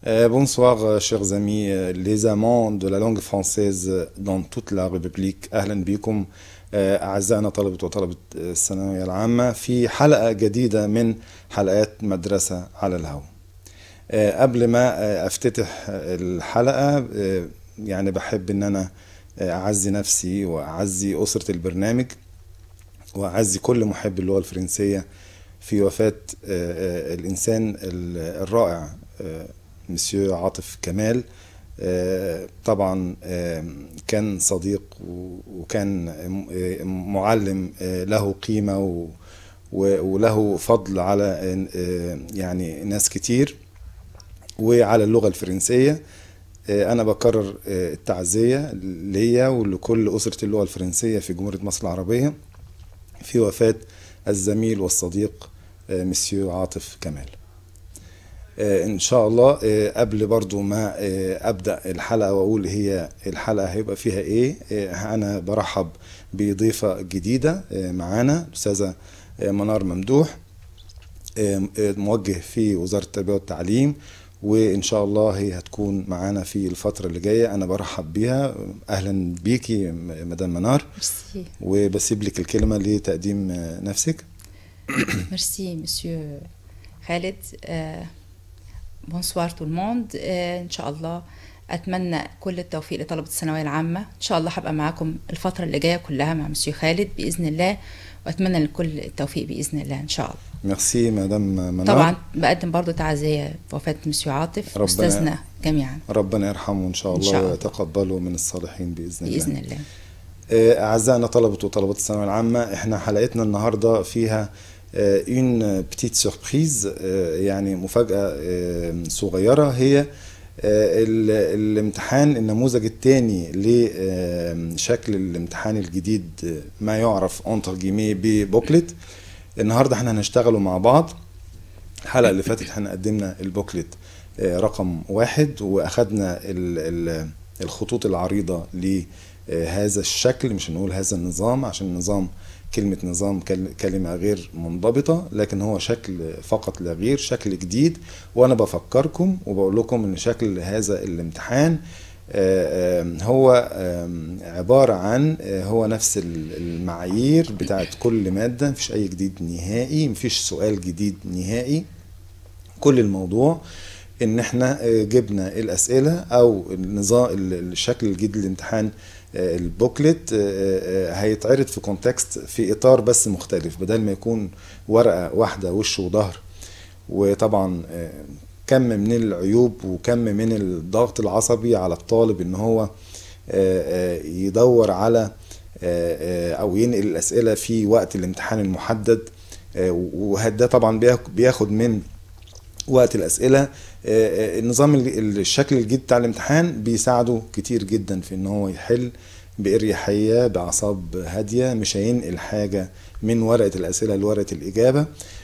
Euh, bonsoir, chers amis, euh, les amants de la langue française dans toute la République. أهلا بكم آه، أعزائنا طلبة وطلبة الثانوية العامة في حلقة جديدة من حلقات مدرسة على الهواء. آه، قبل ما آه، أفتتح الحلقة آه، يعني بحب إن أنا آه، أعزي نفسي وأعزي أسرة البرنامج وأعزي كل محب اللغة الفرنسية في وفاة آه، آه، الإنسان ال- الرائع آه، مسيو عاطف كمال آه، طبعا آه، كان صديق و- وكان آه، معلم آه، له قيمة و- و- وله فضل على آه، يعني ناس كتير وعلى اللغة الفرنسية آه، أنا بكرر آه، التعزية ليا ولكل أسرة اللغة الفرنسية في جمهورية مصر العربية في وفاة الزميل والصديق آه، مسيو عاطف كمال آه، ان شاء الله آه، قبل برضو ما آه، ابدا الحلقه واقول هي الحلقه هيبقى فيها ايه آه، انا برحب بضيفه جديده آه، معانا الاستاذه آه، منار ممدوح آه، آه، موجه في وزاره التربيه والتعليم وان شاء الله هي هتكون معانا في الفتره اللي جايه انا برحب بيها اهلا بيكي م- مدام منار Merci. وبسيب لك الكلمه لتقديم آه، نفسك Merci, monsieur Khaled. Euh, bonsoir tout le monde. Euh, إن شاء الله أتمنى كل التوفيق لطلبة الثانوية العامة. إن شاء الله هبقى معاكم الفترة اللي جاية كلها مع مسيو خالد بإذن الله وأتمنى لكل التوفيق بإذن الله إن شاء الله. ميرسي مدام منار طبعا بقدم برضو تعزية بوفاة مسيو عاطف ربنا- أستاذنا جميعا ربنا يرحمه ان شاء إن الله, شاء الله. ويتقبله من الصالحين باذن, بإذن الله الله. آه، اعزائنا طلبه وطلبات الثانويه العامه احنا حلقتنا النهارده فيها اون بتيت سوربريز يعني مفاجاه آه، صغيره هي آه، ال- الامتحان النموذج الثاني لشكل الامتحان الجديد آه، ما يعرف اونتر جيمي ببوكلت النهارده احنا هنشتغلوا مع بعض الحلقه اللي فاتت احنا قدمنا البوكلت آه، رقم واحد واخدنا ال- ال- الخطوط العريضه لهذا الشكل مش هنقول هذا النظام عشان النظام كلمة نظام كل- كلمة غير منضبطة لكن هو شكل فقط لا غير شكل جديد وأنا بفكركم وبقول لكم إن شكل هذا الامتحان آه، آه، هو آم، عبارة عن آه، هو نفس ال- المعايير بتاعت كل مادة مفيش أي جديد نهائي مفيش سؤال جديد نهائي كل الموضوع ان احنا آه، جبنا الاسئله او النظام الشكل الجديد للامتحان آه، البوكلت آه، آه، هيتعرض في كونتكست في اطار بس مختلف بدل ما يكون ورقه واحده وش وظهر وطبعا آه، كم من العيوب وكم من الضغط العصبي على الطالب ان هو آه، آه، يدور على آه، آه، او ينقل الاسئله في وقت الامتحان المحدد آه، وده طبعا بياخ- بياخد من وقت الاسئله آه، آه، النظام ال- الشكل الجديد بتاع الامتحان بيساعده كتير جدا في ان هو يحل باريحيه باعصاب هاديه مش هينقل حاجه من ورقه الاسئله لورقه الاجابه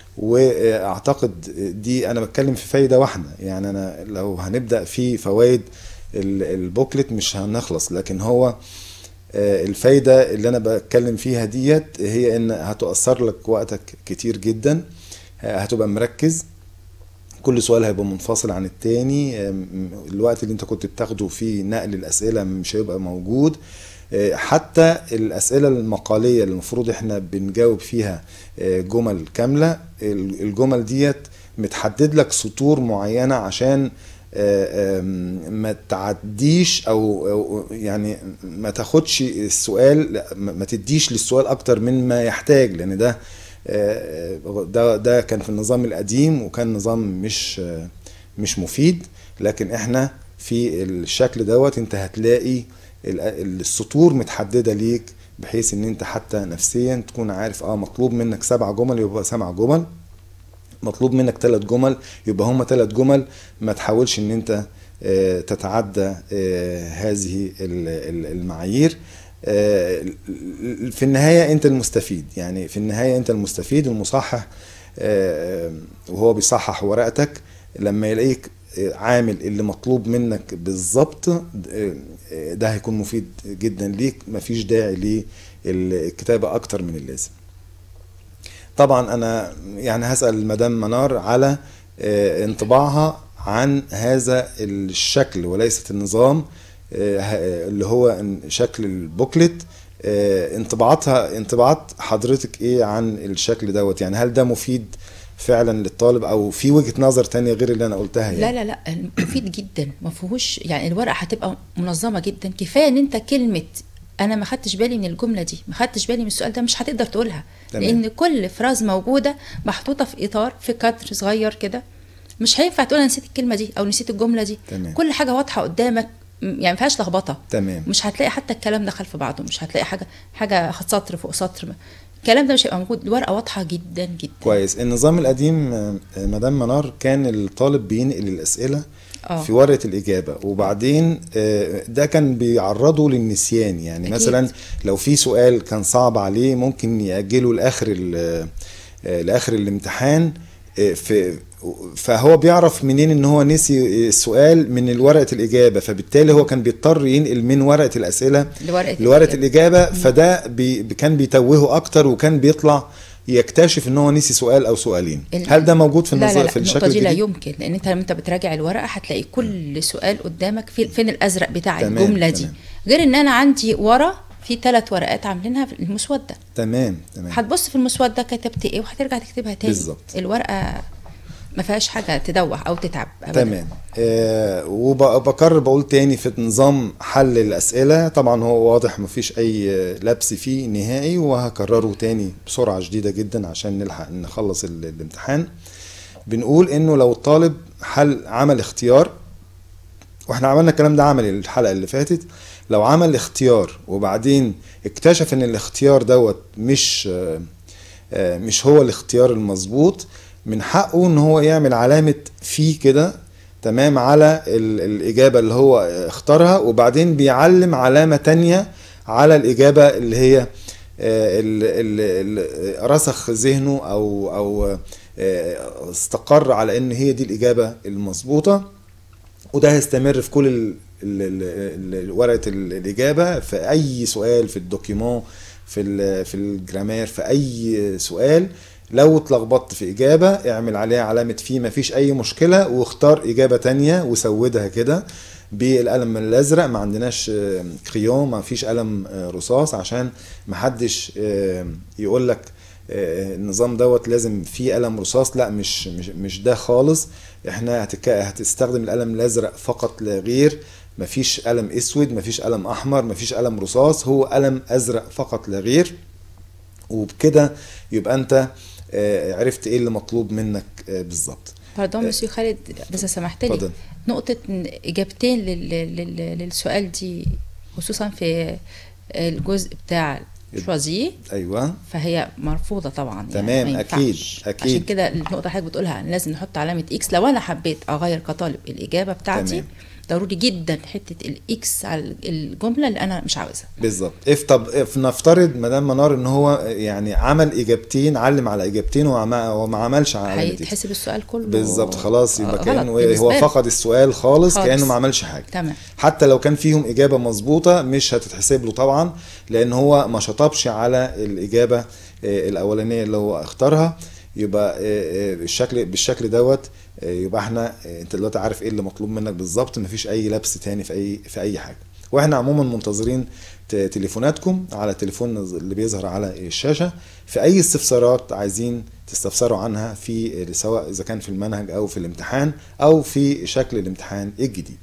واعتقد دي انا بتكلم في فايده واحده يعني انا لو هنبدا في فوائد ال- البوكلت مش هنخلص لكن هو آه، الفايدة اللي أنا بتكلم فيها ديت هي إن هتؤثر لك وقتك كتير جدا آه، هتبقى مركز كل سؤال هيبقى منفصل عن التاني آم، الوقت اللي انت كنت بتاخده في نقل الأسئلة مش هيبقى موجود آه، حتى الأسئلة المقالية اللي المفروض احنا بنجاوب فيها آه، جمل كاملة ال- الجمل ديت متحدد لك سطور معينة عشان آه، آم، ما تعديش او أو يعني ما تاخدش السؤال لا، ما ما تديش للسؤال اكتر من ما يحتاج لان ده آه، ده ده كان في النظام القديم وكان نظام مش آه، مش مفيد لكن احنا في الشكل دوت انت هتلاقي ال- السطور متحدده ليك بحيث ان انت حتى نفسيا تكون عارف اه مطلوب منك سبع جمل يبقى سبع جمل مطلوب منك ثلاث جمل يبقى هم ثلاث جمل ما تحاولش ان انت آه، تتعدى آه، هذه ال- ال- المعايير آه، في النهاية انت المستفيد يعني في النهاية انت المستفيد المصحح آه، وهو بيصحح ورقتك لما يلاقيك آه، عامل اللي مطلوب منك بالظبط آه، آه، ده هيكون مفيد جدا ليك مفيش داعي للكتابة اكتر من اللازم طبعا انا يعني هسال مدام منار على آه، انطباعها عن هذا الشكل وليست النظام آه، ه- اللي هو شكل البوكلت آه، انطباعاتها انطباعات حضرتك ايه عن الشكل دوت يعني هل ده مفيد فعلا للطالب او في وجهة نظر تانية غير اللي انا قلتها يعني لا لا لا مفيد جدا ما فيهوش يعني الورقه هتبقى منظمه جدا كفايه ان انت كلمه انا ما خدتش بالي من الجمله دي ما خدتش بالي من السؤال ده مش هتقدر تقولها تمام. لان كل فراز موجوده محطوطه في اطار في كادر صغير كده مش هينفع تقول انا نسيت الكلمه دي او نسيت الجمله دي تمام. كل حاجه واضحه قدامك م- يعني ما فيهاش لخبطه تمام مش هتلاقي حتى الكلام دخل في بعضه مش هتلاقي حاجه حاجه سطر فوق سطر الكلام ده مش هيبقى موجود الورقه واضحه جدا جدا كويس النظام القديم آه، مدام منار كان الطالب بينقل الاسئله اه في ورقه الاجابه وبعدين آه، ده كان بيعرضه للنسيان يعني أكيد. مثلا لو في سؤال كان صعب عليه ممكن ياجله لاخر ال- آه، لاخر الامتحان آه، في فهو بيعرف منين ان هو نسي السؤال من ورقه الاجابه فبالتالي هو كان بيضطر ينقل من ورقه الاسئله لورقه لورقه الإجابة. الاجابه فده بي كان بيتوهه اكتر وكان بيطلع يكتشف ان هو نسي سؤال او سؤالين ال- هل ده موجود في لا النظام لا لا في الشكل النقطة دي لا الجديد يمكن لأن أنت لما أنت بتراجع الورقة هتلاقي كل سؤال قدامك في فين الأزرق بتاع تمام، الجملة دي تمام. غير إن أنا عندي ورا في ثلاث ورقات عاملينها في المسودة تمام تمام هتبص في المسودة كتبت إيه وهترجع تكتبها تاني بالظبط. الورقة ما فيهاش حاجة تدوح أو تتعب أبدا تمام آه وبكرر بقول تاني في نظام حل الأسئلة طبعا هو واضح مفيش أي آه، لبس فيه نهائي وهكرره تاني بسرعة شديدة جدا عشان نلحق نخلص ال- الامتحان بنقول إنه لو الطالب حل عمل اختيار واحنا عملنا الكلام ده عملي الحلقة اللي فاتت لو عمل اختيار وبعدين اكتشف ان الاختيار دوت مش آه، آه، مش هو الاختيار المظبوط من حقه ان هو يعمل علامة في كده تمام على ال- الإجابة اللي هو اختارها وبعدين بيعلم علامة تانية على الإجابة اللي هي آه، ال- ال- ال- رسخ ذهنه أو أو آه، استقر على إن هي دي الإجابة المظبوطة وده هيستمر في كل ال- ال- ال- ال- ورقه ال- الاجابه في اي سؤال في الدوكيومون في ال- في الجرامير في اي سؤال لو اتلخبطت في اجابه اعمل عليها علامه في ما فيش اي مشكله واختار اجابه تانية وسودها كده بالقلم الازرق ما عندناش آه، كريون ما فيش قلم آه، رصاص عشان ما حدش يقول لك آه، النظام دوت لازم فيه قلم رصاص لا مش مش مش ده خالص احنا هتك... هتستخدم القلم الازرق فقط لا غير مفيش قلم اسود مفيش قلم احمر مفيش قلم رصاص هو قلم ازرق فقط لا غير وبكده يبقى انت آه، عرفت ايه اللي مطلوب منك آه، بالظبط باردون مسيو خالد بس سمحت لي اتفضل. نقطة إن إجابتين لل... لل... للسؤال دي خصوصا في الجزء بتاع شوازيه ايوه فهي مرفوضه طبعا يعني تمام، ما أكيد، ينفعش. أكيد. عشان كده النقطه اللي حضرتك بتقولها لازم نحط علامه اكس لو انا حبيت اغير كطالب الاجابه بتاعتي تمام. ضروري جدا حته الاكس على الجمله اللي انا مش عاوزها بالظبط اف طب اف نفترض مدام منار ان هو يعني عمل اجابتين علم على اجابتين وما وما عملش على علامة إكس. هيتحسب السؤال كله بالظبط خلاص آه، يبقى غلط كانه بالنسبة هو له. فقد السؤال خالص, خالص. كانه ما عملش حاجه تمام حتى لو كان فيهم اجابه مظبوطه مش هتتحسب له طبعا لان هو ما شطبش على الاجابه آه، الاولانيه اللي هو اختارها يبقى آه، آه، بالشكل بالشكل دوت آه، يبقى احنا آه، انت دلوقتي عارف ايه اللي مطلوب منك بالظبط مفيش اي لبس تاني في اي في اي حاجه واحنا عموما منتظرين ت- تليفوناتكم على تليفون اللي بيظهر على الشاشه في اي استفسارات عايزين تستفسروا عنها في سواء اذا كان في المنهج او في الامتحان او في شكل الامتحان الجديد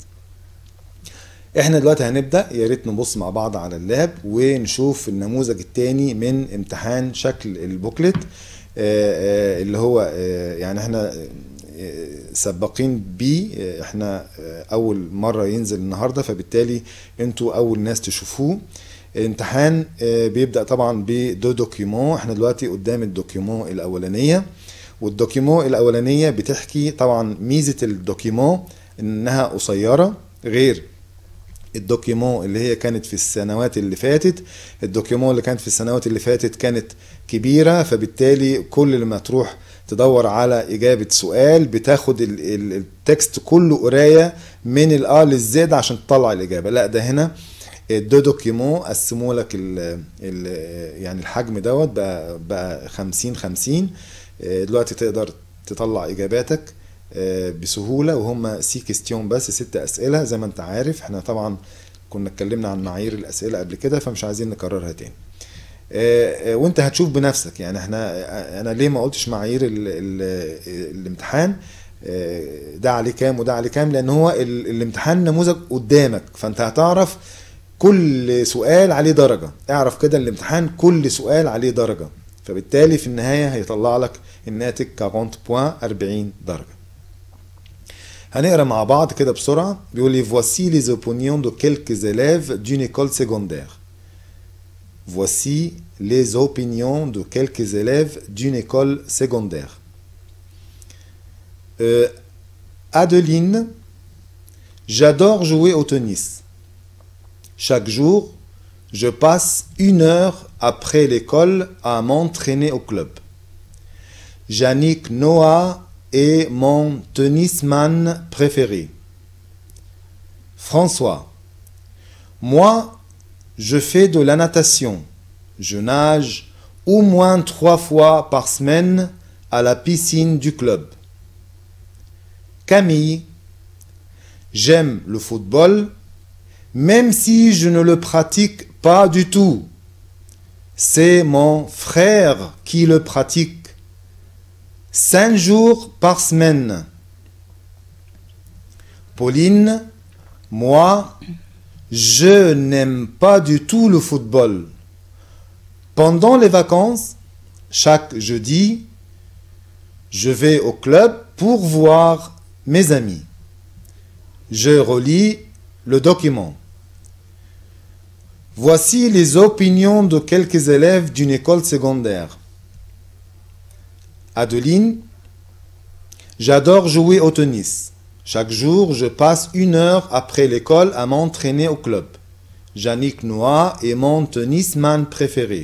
احنا دلوقتي هنبدا يا ريت نبص مع بعض على اللاب ونشوف النموذج الثاني من امتحان شكل البوكلت آه، آه، اللي هو آه، يعني احنا آه، سباقين بيه آه، احنا آه، اول مره ينزل النهارده فبالتالي انتوا اول ناس تشوفوه الامتحان آه، بيبدا طبعا بدو دوكيومون احنا دلوقتي قدام الدوكيومون الاولانيه والدوكيومون الاولانيه بتحكي طبعا ميزه الدوكيومون انها قصيره غير الدوكيومون اللي هي كانت في السنوات اللي فاتت الدوكيومون اللي كانت في السنوات اللي فاتت كانت كبيرة فبالتالي كل لما تروح تدور على إجابة سؤال بتاخد ال- ال- التكست كله قراية من الآ للزد عشان تطلع الإجابة لا ده هنا الدو دوكيومون قسموا لك ال ال يعني الحجم دوت بقى بقى 50 50 دلوقتي تقدر تطلع إجاباتك آه، بسهوله وهم سي كيستيون بس ست اسئله زي ما انت عارف احنا طبعا كنا اتكلمنا عن معايير الاسئله قبل كده فمش عايزين نكررها تاني آه، آه، وانت هتشوف بنفسك يعني احنا آه، انا ليه ما قلتش معايير ال ال الامتحان آه، ده عليه كام وده عليه كام لان هو ال الامتحان نموذج قدامك فانت هتعرف كل سؤال عليه درجة اعرف كده الامتحان كل سؤال عليه درجة فبالتالي في النهاية هيطلع لك الناتج 40 بوان 40 درجة هنقرا مع بعض كده بسرعة بيقول لي voici les opinions de quelques élèves d'une école secondaire Voici les opinions de quelques élèves d'une école secondaire. Euh, Adeline, j'adore jouer au tennis. Chaque jour, je passe une heure après l'école à m'entraîner au club. Yannick Noah est mon tennisman préféré. François, moi, je fais de la natation. Je nage au moins trois fois par semaine à la piscine du club. Camille, j'aime le football, même si je ne le pratique pas du tout. C'est mon frère qui le pratique. Cinq jours par semaine. Pauline, moi, je n'aime pas du tout le football. Pendant les vacances, chaque jeudi, je vais au club pour voir mes amis. Je relis le document. Voici les opinions de quelques élèves d'une école secondaire. Adeline, j'adore jouer au tennis. Chaque jour, je passe une heure après l'école à m'entraîner au club. Yannick Noah est mon tennisman préféré.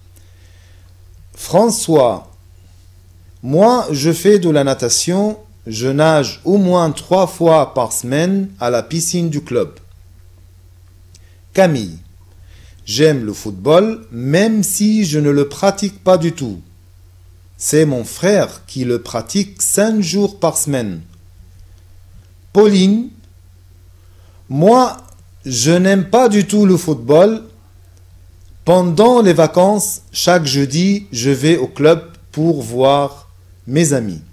François, moi, je fais de la natation. Je nage au moins trois fois par semaine à la piscine du club. Camille, j'aime le football, même si je ne le pratique pas du tout. C'est mon frère qui le pratique cinq jours par semaine. Pauline, moi, je n'aime pas du tout le football. Pendant les vacances, chaque jeudi, je vais au club pour voir mes amis.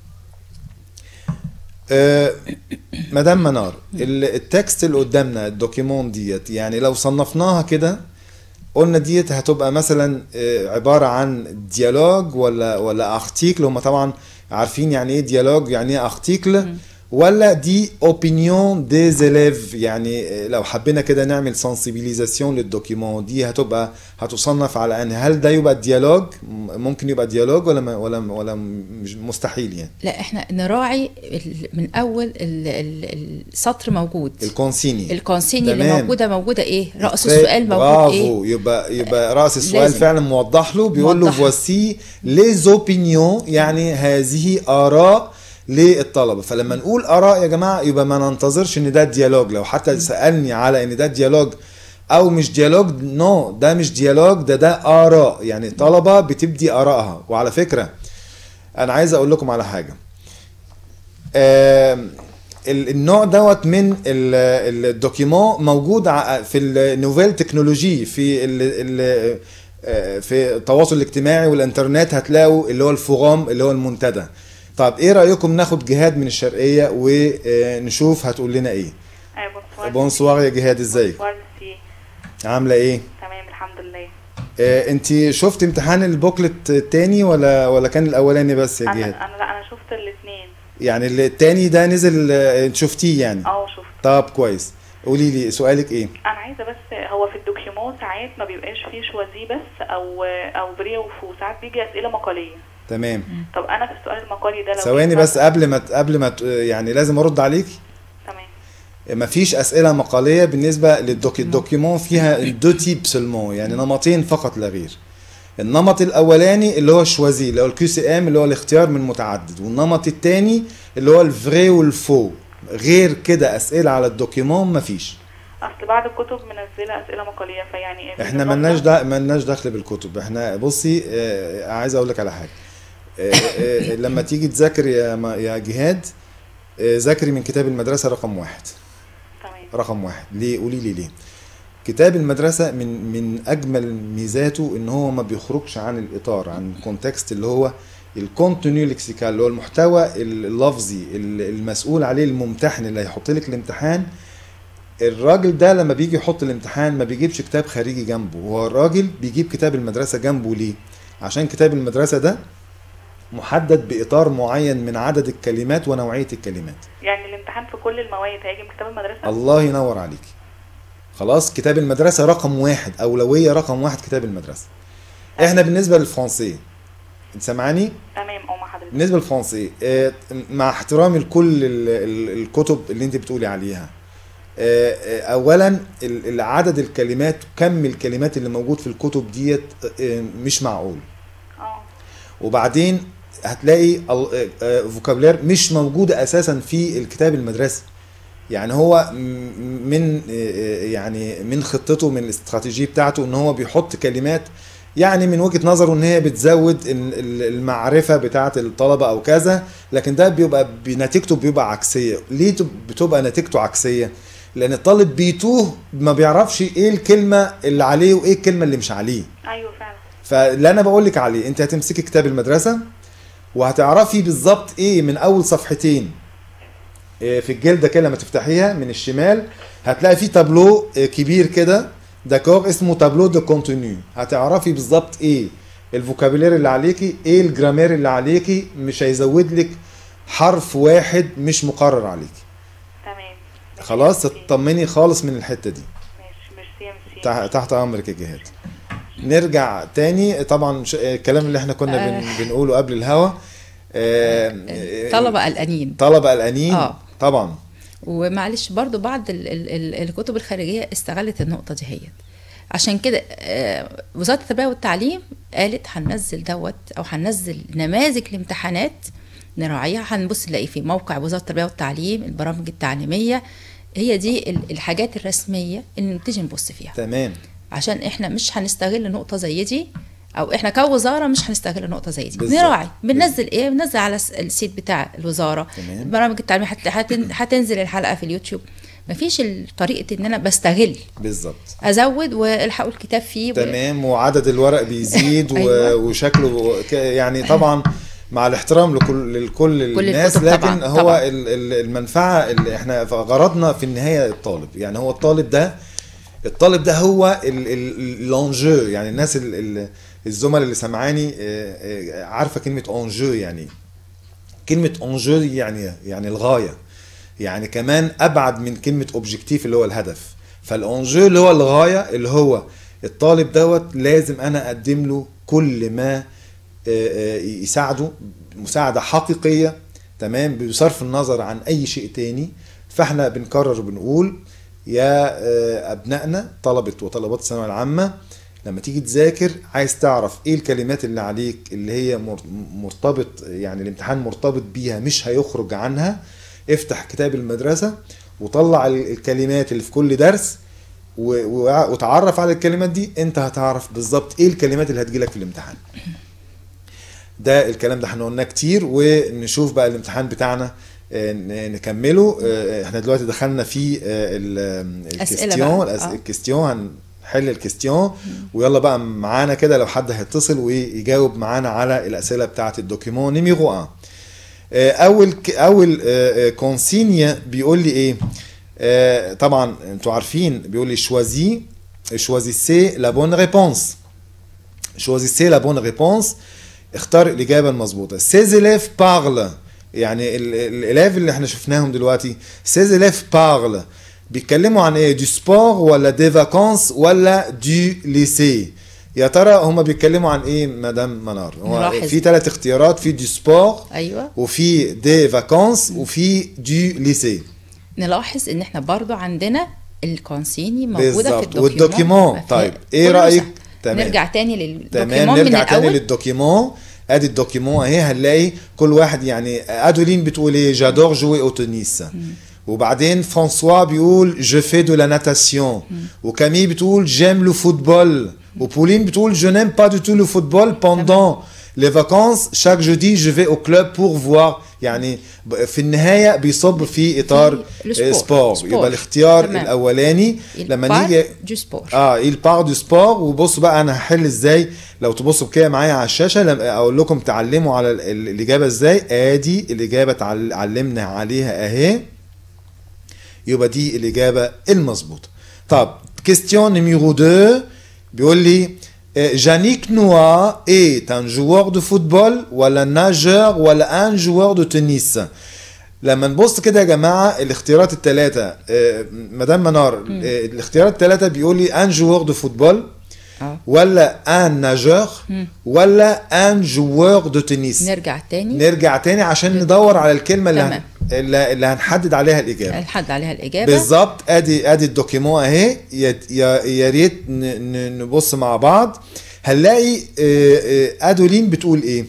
آه، مدام منار ال- التكست اللي قدامنا الدوكيمون ديت يعني لو صنفناها كده قلنا ديت هتبقى مثلا آه، عبارة عن ديالوج ولا ولا ارتيكل هم طبعا عارفين يعني ايه ديالوج يعني ايه ارتيكل ولا دي اوبينيون دي زيليف يعني آه، لو حبينا كده نعمل سنسيبيليزاسيون للدوكيمون دي هتبقى هتصنف على ان هل ده يبقى ديالوج م- ممكن يبقى ديالوج ولا ما- ولا ولا مش- مستحيل يعني لا احنا نراعي ال- من اول ال- ال- السطر موجود الكونسيني الكونسيني اللي تمام. موجوده موجوده ايه رأس طيب، السؤال موجود برافو ايه يبقى يبقى راس السؤال لازم. فعلا موضح له بيقول له موضح. فواسي ليز اوبينيون يعني هذه اراء للطلبه فلما نقول اراء يا جماعه يبقى ما ننتظرش ان ده ديالوج لو حتى سالني على ان ده ديالوج او مش ديالوج نو ده مش ديالوج ده ده اراء يعني طلبه بتبدي ارائها وعلى فكره انا عايز اقول لكم على حاجه آم، ال- النوع دوت من ال- الدوكيمون موجود ع- في النوفيل تكنولوجي في ال ال آه، في التواصل الاجتماعي والانترنت هتلاقوا اللي هو الفورام اللي هو المنتدى طب ايه رايكم ناخد جهاد من الشرقيه ونشوف هتقول لنا ايه ايوه بونسوار بونسوار يا جهاد ازيك بونسوار ميرسي عامله ايه تمام الحمد لله آه، انت شفت امتحان البوكلت التاني ولا ولا كان الاولاني بس يا انا جهاد انا لا انا شفت الاثنين يعني التاني ده نزل آه، انت شفتيه يعني اه شفت طب كويس قولي لي سؤالك ايه انا عايزه بس هو في الدوكيومون ساعات ما بيبقاش فيه شوازي بس او او بري وفو ساعات بيجي اسئله مقاليه تمام طب انا في السؤال المقالي ده لو ثواني جيت بس قبل ما ت- قبل ما ت- يعني لازم ارد عليك تمام مفيش اسئله مقاليه بالنسبه للدوك الدوكيمون فيها دو تيب سلمون يعني نمطين فقط لا غير النمط الاولاني اللي هو الشوازي اللي هو الكيو سي ام اللي هو الاختيار من متعدد والنمط الثاني اللي هو الفري والفو غير كده اسئله على الدوكيمون مفيش اصل بعض الكتب منزله اسئله مقاليه فيعني إيه احنا بالنظام ملناش ده؟ دا ملناش دخل بالكتب احنا بصي آه عايز اقول لك على حاجه آه آه لما تيجي تذاكر يا ما- يا جهاد آه، ذاكري من كتاب المدرسه رقم واحد تمام رقم واحد ليه قولي لي ليه كتاب المدرسة من من أجمل ميزاته إن هو ما بيخرجش عن الإطار عن الكونتكست اللي هو الكونتينيو لكسيكال اللي هو المحتوى اللفظي ال- المسؤول عليه الممتحن اللي هيحط لك الامتحان الراجل ده لما بيجي يحط الامتحان ما بيجيبش كتاب خارجي جنبه هو الراجل بيجيب كتاب المدرسة جنبه ليه عشان كتاب المدرسة ده محدد بإطار معين من عدد الكلمات ونوعية الكلمات يعني الامتحان في كل المواد هيجي من كتاب المدرسه الله ينور عليكي خلاص كتاب المدرسة رقم واحد أولوية رقم واحد كتاب المدرسة احنا بالنسبة للفرنسية انت سامعاني تمام او مع حضرتك بالنسبة للفرنسية آه، مع احترامي لكل ال- ال- الكتب اللي انت بتقولي عليها آه، آه، اولا ال- ال- عدد الكلمات كم الكلمات اللي موجود في الكتب ديت آه، مش معقول اه وبعدين هتلاقي فوكابلير مش موجودة اساسا في الكتاب المدرسي يعني هو م- من آه، يعني من خطته من الاستراتيجيه بتاعته ان هو بيحط كلمات يعني من وجهة نظره ان هي بتزود ال- ال- المعرفة بتاعة الطلبة او كذا لكن ده بيبقى بنتيجته بيبقى عكسية ليه تب- بتبقى نتيجته عكسية لان الطالب بيتوه ما بيعرفش ايه الكلمة اللي عليه وايه الكلمة اللي مش عليه ايوه فعلا فاللي انا بقول لك عليه انت هتمسكي كتاب المدرسه وهتعرفي بالظبط ايه من اول صفحتين إيه في الجلده كده لما تفتحيها من الشمال هتلاقي فيه تابلو إيه كبير كده داكور اسمه تابلو دو كونتينيو هتعرفي بالظبط ايه الفوكابولير اللي عليكي ايه الجرامير اللي عليكي مش هيزود لك حرف واحد مش مقرر عليكي تمام خلاص ميرسي. تطمني خالص من الحته دي ماشي ميرسي يا ميرسي تح- تحت امرك يا جهاد نرجع تاني طبعا ش- الكلام اللي احنا كنا بن بنقوله قبل الهوا آه، طلبة قلقانين طلبة قلقانين آه. طبعا ومعلش برضو بعض ال ال ال الكتب الخارجية استغلت النقطة دي هي عشان كده آه، وزارة التربية والتعليم قالت هننزل دوت أو هننزل نماذج الامتحانات نراعيها هنبص نلاقي في موقع وزارة التربية والتعليم البرامج التعليمية هي دي ال- الحاجات الرسمية اللي نبتدي نبص فيها تمام عشان احنا مش هنستغل نقطة زي دي او احنا كوزارة مش هنستغل نقطة زي دي بالظبط. نراعي بننزل ايه بننزل على الس- السيت بتاع الوزارة تمام. برامج التعليم هت- هتن- هتنزل الحلقة في اليوتيوب مفيش ال- طريقة ان انا بستغل بالظبط ازود والحقوا الكتاب فيه و- تمام وعدد الورق بيزيد و- أيوة. وشكله ك- يعني طبعا مع الاحترام لكل لكل كل الناس الكتب لكن طبعاً، هو طبعاً. ال- ال- المنفعه اللي احنا غرضنا في النهايه الطالب يعني هو الطالب ده الطالب ده هو الانجو يعني الناس ال- ال- الزملاء اللي سمعاني آه، آه، عارفه كلمه انجو يعني إيه. كلمه انجو يعني يعني الغايه يعني كمان ابعد من كلمه اوبجكتيف اللي هو الهدف فالانجو اللي هو الغايه اللي هو الطالب دوت لازم انا اقدم له كل ما آه، آه، يساعده مساعده حقيقيه تمام بصرف النظر عن اي شيء تاني فاحنا بنكرر وبنقول يا آه، ابنائنا طلبه وطلبات الثانويه العامه لما تيجي تذاكر عايز تعرف ايه الكلمات اللي عليك اللي هي مر- مرتبط يعني الامتحان مرتبط بيها مش هيخرج عنها افتح كتاب المدرسة وطلع ال- الكلمات اللي في كل درس و- و- وتعرف على الكلمات دي انت هتعرف بالظبط ايه الكلمات اللي هتجيلك في الامتحان ده الكلام ده احنا قلناه كتير ونشوف بقى الامتحان بتاعنا آه، ن- نكمله آه، احنا دلوقتي دخلنا في آه، ال- أسئلة الكستيون بقى. الأس- آه. الكستيون هنحل الكستيون ويلا بقى معانا كده لو حد هيتصل ويجاوب معانا على الاسئله بتاعه الدوكيمون نيميرو 1 آه، اول ك- اول آه، آه، كونسينيا بيقول لي ايه آه، طبعا انتوا عارفين بيقول لي شوازي شوازيسي لا بون ريبونس شوازيسي لا بون ريبونس اختار الاجابه المظبوطه سيز élèves بارل يعني ال- ال- الالاف اللي احنا شفناهم دلوقتي سيز élèves بارل بيتكلموا عن ايه دي سبور ولا دي فاكانس ولا دي ليسي يا ترى هما بيتكلموا عن ايه مدام منار هو نلاحظ. في ثلاث اختيارات في دي سبور ايوه وفي دي فاكانس وفي دي ليسي نلاحظ ان احنا برضو عندنا الكونسيني موجودة في بالظبط الدوكيومون والدوكيمون ففي- طيب ايه كله رايك سهل. تمام نرجع تاني للدوكيمون تمام من نرجع تاني الاول للدوكيمون ادي الدوكيمون اهي هنلاقي كل واحد يعني ادولين بتقول ايه جادور جوي او تنس وبعدين فرانسوا بيقول جو في دو لا ناتاسيون وكامي بتقول جيم لو فوتبول وبولين بتقول جو نيم با دو تو لو فوتبول بوندون les vacances chaque jeudi je vais au club pour voir يعني ب- في النهايه بيصب في اطار في السبور. آه، سبور سبور. يبقى الاختيار تمام. الاولاني لما نيجي دو سبور اه il part du sport وبصوا بقى انا هحل ازاي لو تبصوا كده معايا على الشاشه لما اقول لكم تعلموا على ال- ال- الاجابه ازاي ادي الاجابه تعل- علمنا عليها اهي يبقى دي الاجابه المظبوطه طب كيستيون نيميرو 2 بيقول لي آه، جانيك نوا est un joueur de football ولا ناجور ولا un joueur de tennis لما نبص كده يا جماعه الاختيارات الثلاثه مدام منار آه، الاختيارات الثلاثه بيقول لي ان جوور دو فوتبول اه ولا ان ناجور ولا ان جوور دو تنس نرجع تاني نرجع تاني عشان ندور على الكلمه اللي هن... تمام. اللي اللي هنحدد عليها الاجابه الحد عليها الاجابه بالظبط ادي ادي الدوكيمون اهي يا يا- يا ريت ن- ن- نبص مع بعض هنلاقي آه، آه، ادولين بتقول ايه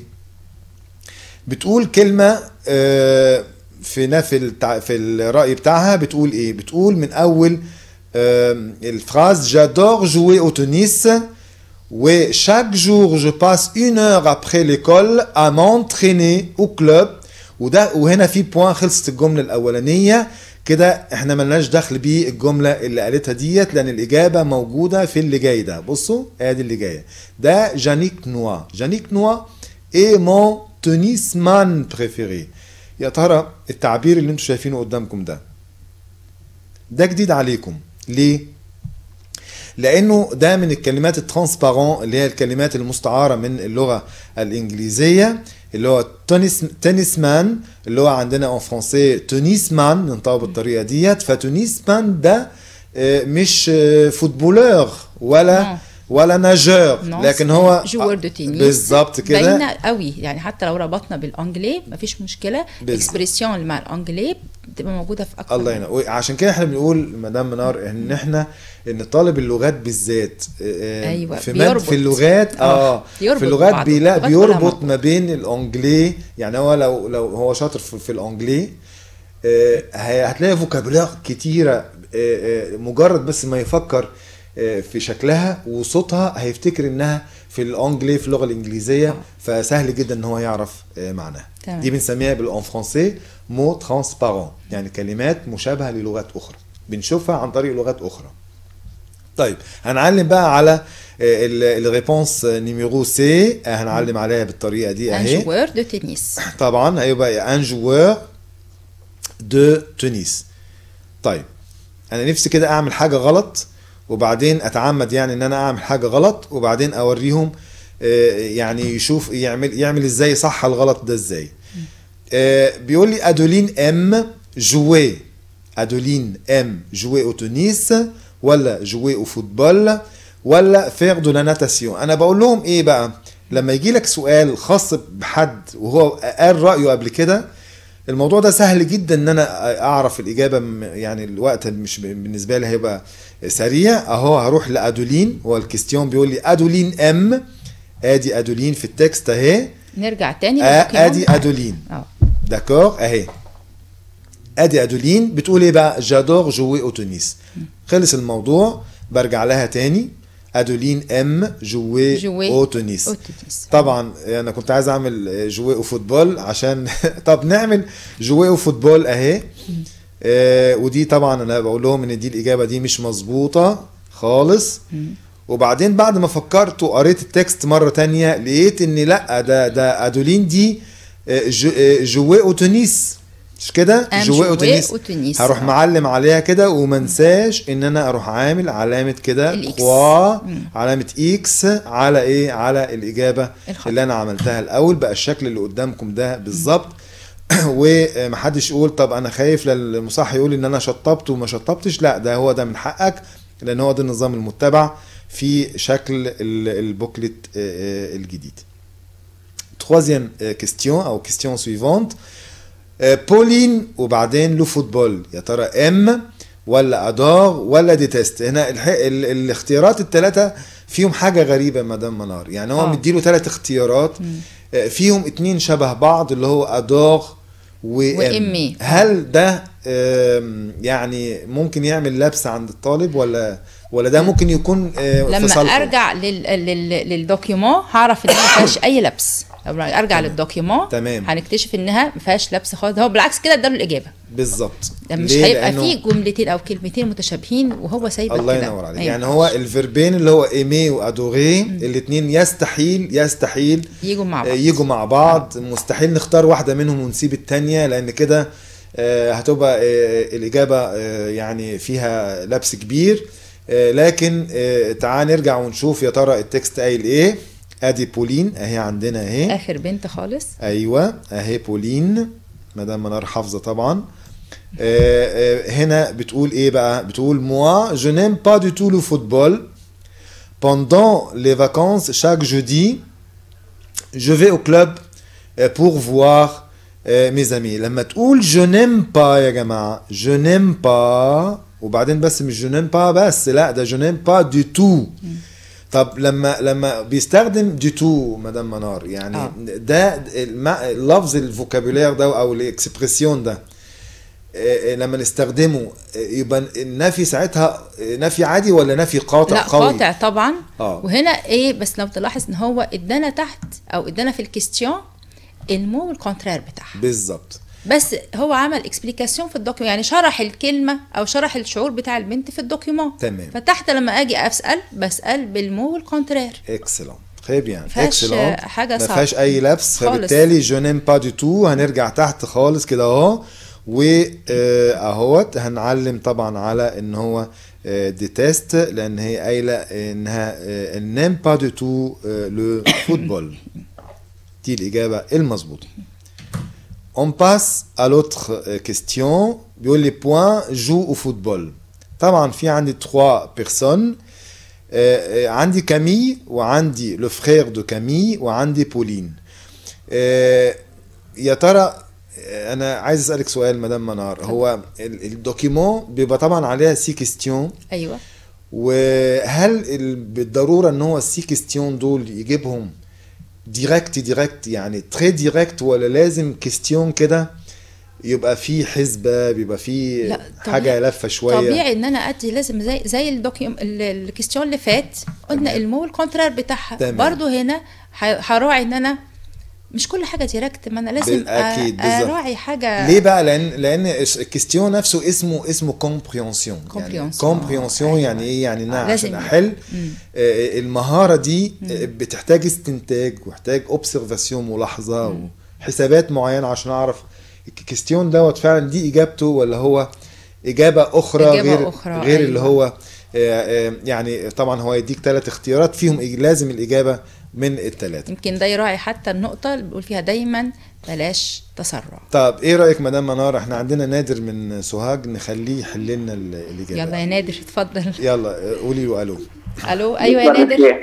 بتقول كلمه آه، في نا- في التع- في الراي بتاعها بتقول ايه بتقول من اول آه، الفراز جادور جوي او تنس و chaque jour je passe une heure après l'école à m'entraîner au club وده وهنا في بوان خلصت الجمله الاولانيه كده احنا ملناش دخل بيه الجمله اللي قالتها ديت لان الاجابه موجوده في اللي جاي ده بصوا ادي اللي جايه ده جانيك نوا جانيك نوا اي مون تونيس مان بريفيري يا ترى التعبير اللي انتم شايفينه قدامكم ده ده جديد عليكم ليه لانه ده من الكلمات الترانسبارون اللي هي الكلمات المستعاره من اللغه الانجليزيه اللي هو تونس تنس مان اللي هو عندنا اون فرونسي تونيس مان ننطقه بالطريقه ديت فتونيس مان ده آه، مش آه، فوتبولور ولا نعم. ولا ناجور نو، لكن هو جوار دو تنس بالظبط كده باينه قوي يعني حتى لو ربطنا بالانجلي مفيش مشكله بالظبط. الاكسبريسيون اللي مع الانجلي بتبقى موجوده في اكتر الله من- ينور عشان كده احنا بنقول مدام منار ان احنا ان طالب اللغات بالذات آه، أيوة، في ماد بيربط. في اللغات اه, آه، يربط في اللغات بعض بيلا اللغات كلها بيربط مع ما بين الانجلي يعني هو لو لو هو شاطر في, في الانجلي آه، هي- هتلاقي فوكابولار كتيره آه، آه، مجرد بس ما يفكر آه، في شكلها وصوتها هيفتكر انها في الانجلي في اللغه الانجليزيه فسهل جدا ان هو يعرف آه، معناها تمام. دي بنسميها بالان فرونسي مو ترانسبارون يعني كلمات مشابهه للغات اخرى بنشوفها عن طريق لغات اخرى طيب هنعلم بقى على الريبونس نيميرو سي هنعلم عليها بالطريقه دي ان اهي جوار دو تنس طبعا هيبقى ان جوور دو تونس طيب انا نفسي كده اعمل حاجه غلط وبعدين اتعمد يعني ان انا اعمل حاجه غلط وبعدين اوريهم آه، يعني يشوف يعمل يعمل ازاي صح الغلط ده ازاي آه، بيقول لي ادولين ام جوي ادولين ام جوي او تونس ولا جوي او فوتبول ولا فير دو لا ناتاسيون انا بقول لهم ايه بقى لما يجي لك سؤال خاص بحد وهو قال رايه قبل كده الموضوع ده سهل جدا ان انا اعرف الاجابه م- يعني الوقت مش بالنسبه لي هيبقى سريع اهو هروح لادولين هو الكستيون بيقول لي ادولين ام ادي ادولين في التكست اهي نرجع تاني آه، للدوكيمون ادي بتاعنا. ادولين اه داكور اهي ادي ادولين بتقول ايه بقى جادور جوي او تونس خلص الموضوع برجع لها تاني ادولين ام جوي, جوي او تونس أو تونس. طبعا انا كنت عايز اعمل جوي او فوتبول عشان طب نعمل جوي او فوتبول اهي آه ودي طبعا انا بقول لهم ان دي الاجابه دي مش مظبوطه خالص وبعدين بعد ما فكرت وقريت التكست مره تانية لقيت ان لا ده ده ادولين دي آه، جو- آه، جوي او تونس مش كده أم جوي او جوي تونس أو تونس. هروح آه. معلم عليها كده وما انساش ان انا اروح عامل علامه كده الإكس. كوا علامه اكس على ايه على الاجابه الخطأ. اللي انا عملتها الاول بقى الشكل اللي قدامكم ده بالظبط ومحدش يقول طب انا خايف للمصح يقول ان انا شطبت وما شطبتش لا ده هو ده من حقك لان هو ده النظام المتبع في شكل ال- البوكلت آه، آه، الجديد troisième آه، question او question suivante آه، بولين وبعدين لو فوتبول يا ترى ام ولا ادار ولا ديتست هنا الح... ال... الاختيارات الثلاثه فيهم حاجه غريبه مدام منار يعني هو آه. مديله ثلاث اختيارات آه، فيهم اتنين شبه بعض اللي هو ادار وام وإمي. هل ده آم، يعني ممكن يعمل لبس عند الطالب ولا ولا ده ممكن يكون آه، في لما صالحه ارجع لل... لل... للدوكيومون هعرف ان ما فيهاش اي لبس لما ارجع للدوكيومون تمام. هنكتشف انها ما فيهاش لبس خالص هو بالعكس كده اداله الاجابه بالظبط ده مش ليه؟ هيبقى لأنه- فيه جملتين او كلمتين متشابهين وهو سايبك الله كده ينور عليك ما يعني ينفعش. هو الفيربين اللي هو ايمي وادوري الاثنين يستحيل يستحيل يجوا مع بعض. آه، يجوا مع بعض مستحيل نختار واحده منهم ونسيب التانية لان كده آه، هتبقى آه، الاجابه آه، يعني فيها لبس كبير آه، لكن آه، تعال نرجع ونشوف يا ترى التكست قايل ايه ادي بولين اهي عندنا اهي اخر بنت خالص ايوه اهي بولين مدام منار حافظه طبعا آه، آه، هنا بتقول ايه بقى بتقول moi je n'aime pas du tout le football pendant les vacances chaque jeudi je vais au club euh, pour voir euh, mes amis لما تقول je n'aime pas يا جماعه je n'aime pas وبعدين بس مش je n'aime pas بس لا ده je n'aime pas du tout طب لما لما بيستخدم دي تو مدام منار يعني آه. ده الم- اللفظ الفوكابولير ده او الاكسبريسيون ده آه، آه، لما نستخدمه آه، يبقى النفي ساعتها آه، نفي عادي ولا نفي قاطع لا قوي قاطع طبعا آه. وهنا ايه بس لو تلاحظ ان هو ادانا تحت او ادانا في الكيستيون المو والكونترير بتاعها بالظبط بس هو عمل اكسبليكاسيون في الدوكيومنت يعني شرح الكلمه او شرح الشعور بتاع البنت في الدوكيومنت تمام. فتحت لما اجي اسال بسال بالمو والكونترير اكسلون تري بيان فيهاش اكسلون حاجة ما صعبة. فيهاش اي لبس خالص. فبالتالي جو نيم با دي تو هنرجع تحت خالص كده اهو واهوت هنعلم طبعا على ان هو ديتست لان هي قايله انها نيم با دي تو لو فوتبول دي الاجابه المظبوطه On passe à l'autre euh, question. بيقول لي point joue au football. طبعا في عندي trois personnes. آه، آه، عندي كامي وعندي لو فرير دو كامي وعندي بولين. آه، يا ترى آه، انا عايز اسالك سؤال مدام منار هو ال- الدوكيمون بيبقى طبعا عليها سي كيستيون ايوه وهل ال- بالضروره ان هو السي كيستيون دول يجيبهم ديريكت ديريكت يعني تري ديريكت ولا لازم كيستيون كده يبقى في حسبه بيبقى في لا، حاجه طبيعي- لفه شويه طبيعي ان انا ادي لازم زي زي الدوكيوم ال- الكيستيون اللي فات قلنا المو والكونترير بتاعها تمام. برضو هنا ح- هراعي ان انا مش كل حاجه ديركت ما انا لازم بالأكيد، أ- بالظبط. اراعي حاجه ليه بقى لان لان الكيستيون نفسه اسمه اسمه كومبريونسيون يعني Compréhension. كومبريونسيون يعني ايه يعني ان انا لازم عشان احل مم. آه، المهاره دي آه، بتحتاج استنتاج وحتاج اوبسرفاسيون ملاحظه وحسابات معينه عشان اعرف الكيستيون دوت فعلا دي اجابته ولا هو اجابه اخرى إجابة غير أخرى، غير اللي أيوة. هو آه، آه، يعني طبعا هو يديك ثلاث اختيارات فيهم إج- لازم الاجابه من الثلاثه يمكن ده يراعي حتى النقطه اللي بنقول فيها دايما بلاش تسرع طب ايه رايك مدام منار احنا عندنا نادر من سوهاج نخليه يحل لنا ال- الاجابه يلا يا نادر اتفضل يلا آه، قولي له الو الو ايوه يا نادر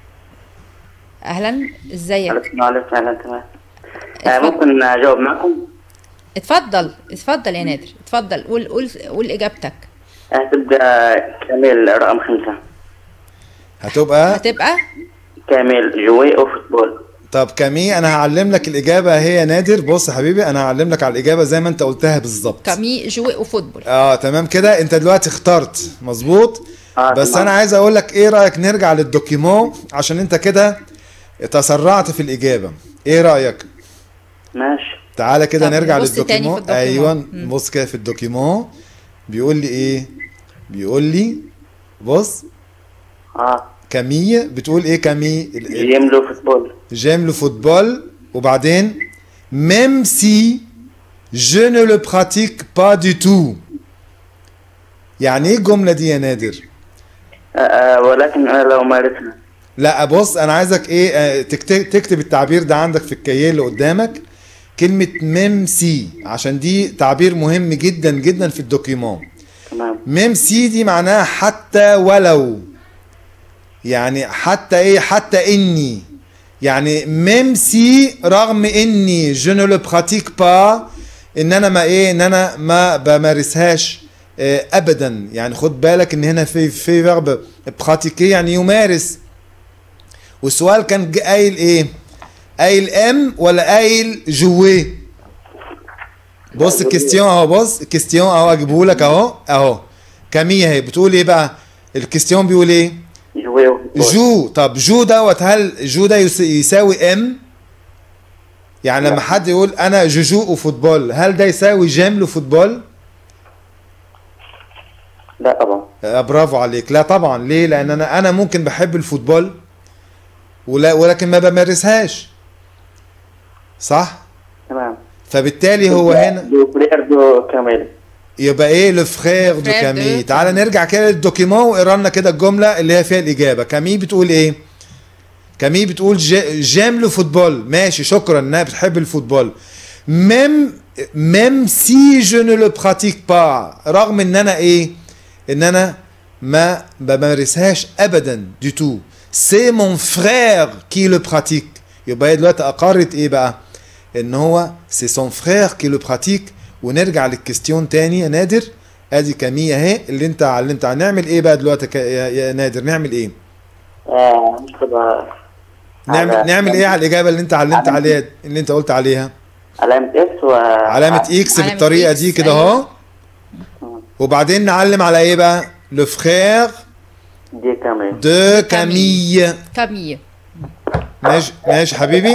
اهلا ازيك عليكم عليكم اهلا تمام آه، اتفضل. ممكن اجاوب معكم اتفضل اتفضل يا نادر اتفضل قول قول قول اجابتك هتبدا كامل رقم خمسة هتبقى هتبقى كامل جوي او فوتبول طب كمي انا هعلم لك الاجابه هي يا نادر بص يا حبيبي انا هعلم لك على الاجابه زي ما انت قلتها بالظبط كامي جوي وفوتبول اه تمام كده انت دلوقتي اخترت مظبوط آه، بس تمام. انا عايز اقول لك ايه رايك نرجع للدوكيمون عشان انت كده تسرعت في الاجابه ايه رايك ماشي تعالى كده طب نرجع نبص تاني في للدوكيمون الدوكيمون. ايوه مم. بص كده في الدوكيمون بيقول لي ايه بيقول لي بص اه كامي بتقول ايه كامي ال- ال- جيم لو فوتبول J'aime le football وبعدين même si je ne le pratique pas du tout يعني ايه الجملة دي يا نادر؟ آه آه ولكن انا لو مارسها لا بص انا عايزك ايه آه، تكت- تكتب التعبير ده عندك في الكيال اللي قدامك كلمة ميم سي عشان دي تعبير مهم جدا جدا في الدوكيمون تمام ميم سي دي معناها حتى ولو يعني حتى ايه حتى اني يعني ميم سي رغم اني je ne le pratique pas ان انا ما ايه ان انا ما بمارسهاش آه، ابدا يعني خد بالك ان هنا في في فيرب براتيكي يعني يمارس والسؤال كان ج- قايل ايه قايل ام ولا قايل جوي بص الكستيون اهو بص الكستيون اهو اجيبه لك اهو اهو كامية اهي بتقول ايه بقى الكستيون بيقول ايه جوي وفوتبول. جو طب جو دوت هل جو ده يس- يساوي ام يعني لما لا. حد يقول انا جوجو وفوتبول هل ده يساوي جيم لفوتبول لا طبعا آه، برافو عليك لا طبعا ليه لان انا انا ممكن بحب الفوتبول ولا ولكن ما بمارسهاش صح تمام فبالتالي هو هنا دو فرير دو كامل يبقى ايه لو فخير دو Frère كامي de تعال نرجع كده للدوكيمون واقرا لنا كده الجمله اللي هي فيها الاجابه كامي بتقول ايه كامي بتقول جي- جيم لو فوتبول ماشي شكرا انها بتحب الفوتبول ميم ميم سي جو نو لو براتيك با رغم ان انا ايه ان انا ما بمارسهاش ابدا دي تو سي مون فرير كي لو براتيك يبقى هي دلوقتي اقرت ايه بقى ان هو سي سون فرير كي لو براتيك ونرجع للكستيون تاني يا نادر ادي كامية اهي اللي انت علمت عليها. نعمل ايه بقى دلوقتي ك- يا, يا نادر نعمل ايه آه ناخدها نعمل على- نعمل ايه على الاجابه اللي انت علمت علامة عليها اللي انت قلت عليها علامة اكس و علامه اكس علامة بالطريقه إكس، دي كده أيوة. اهو وبعدين نعلم على ايه بقى لو فرير دي كامل دو كامية كامية ماشي ماشي حبيبي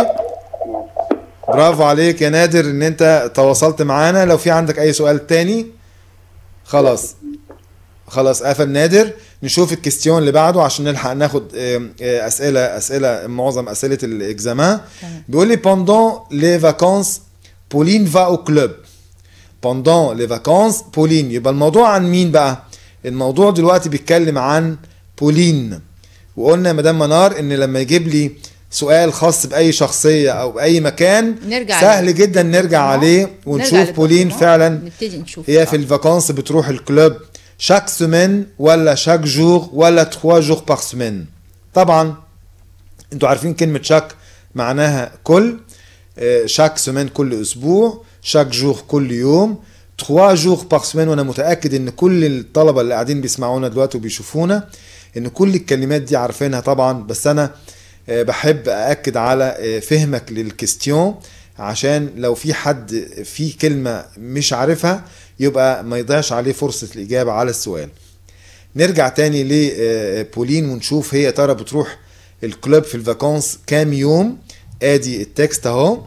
برافو عليك يا نادر ان انت تواصلت معانا لو في عندك اي سؤال تاني خلاص خلاص قفل نادر نشوف الكستيون اللي بعده عشان نلحق ناخد آم، آه، اسئله اسئله معظم اسئله الاكزامان بيقول لي pendant les vacances بولين va au club pendant les vacances بولين يبقى الموضوع عن مين بقى الموضوع دلوقتي بيتكلم عن بولين وقلنا يا مدام منار ان لما يجيب لي سؤال خاص باي شخصيه او باي مكان نرجع سهل عليه. جدا نرجع عليه نرجع ونشوف بولين للدوكيومون، فعلا نبتدي نشوف هي في الفاكانس بتروح الكلوب شاك سيمين ولا شاك جور ولا تخوا جور بار سيمين طبعا انتوا عارفين كلمة شاك معناها كل آه، شاك سيمين كل اسبوع شاك جور كل يوم تخوا جور بار سيمين وانا متاكد ان كل الطلبه اللي قاعدين بيسمعونا دلوقتي وبيشوفونا ان كل الكلمات دي عارفينها طبعا بس انا آه، بحب ااكد على آه، فهمك للكستيون عشان لو في حد في كلمه مش عارفها يبقى ما يضيعش عليه فرصه الاجابه على السؤال نرجع تاني لبولين ونشوف هي ترى بتروح الكلوب في الفاكانس كام يوم ادي التكست اهو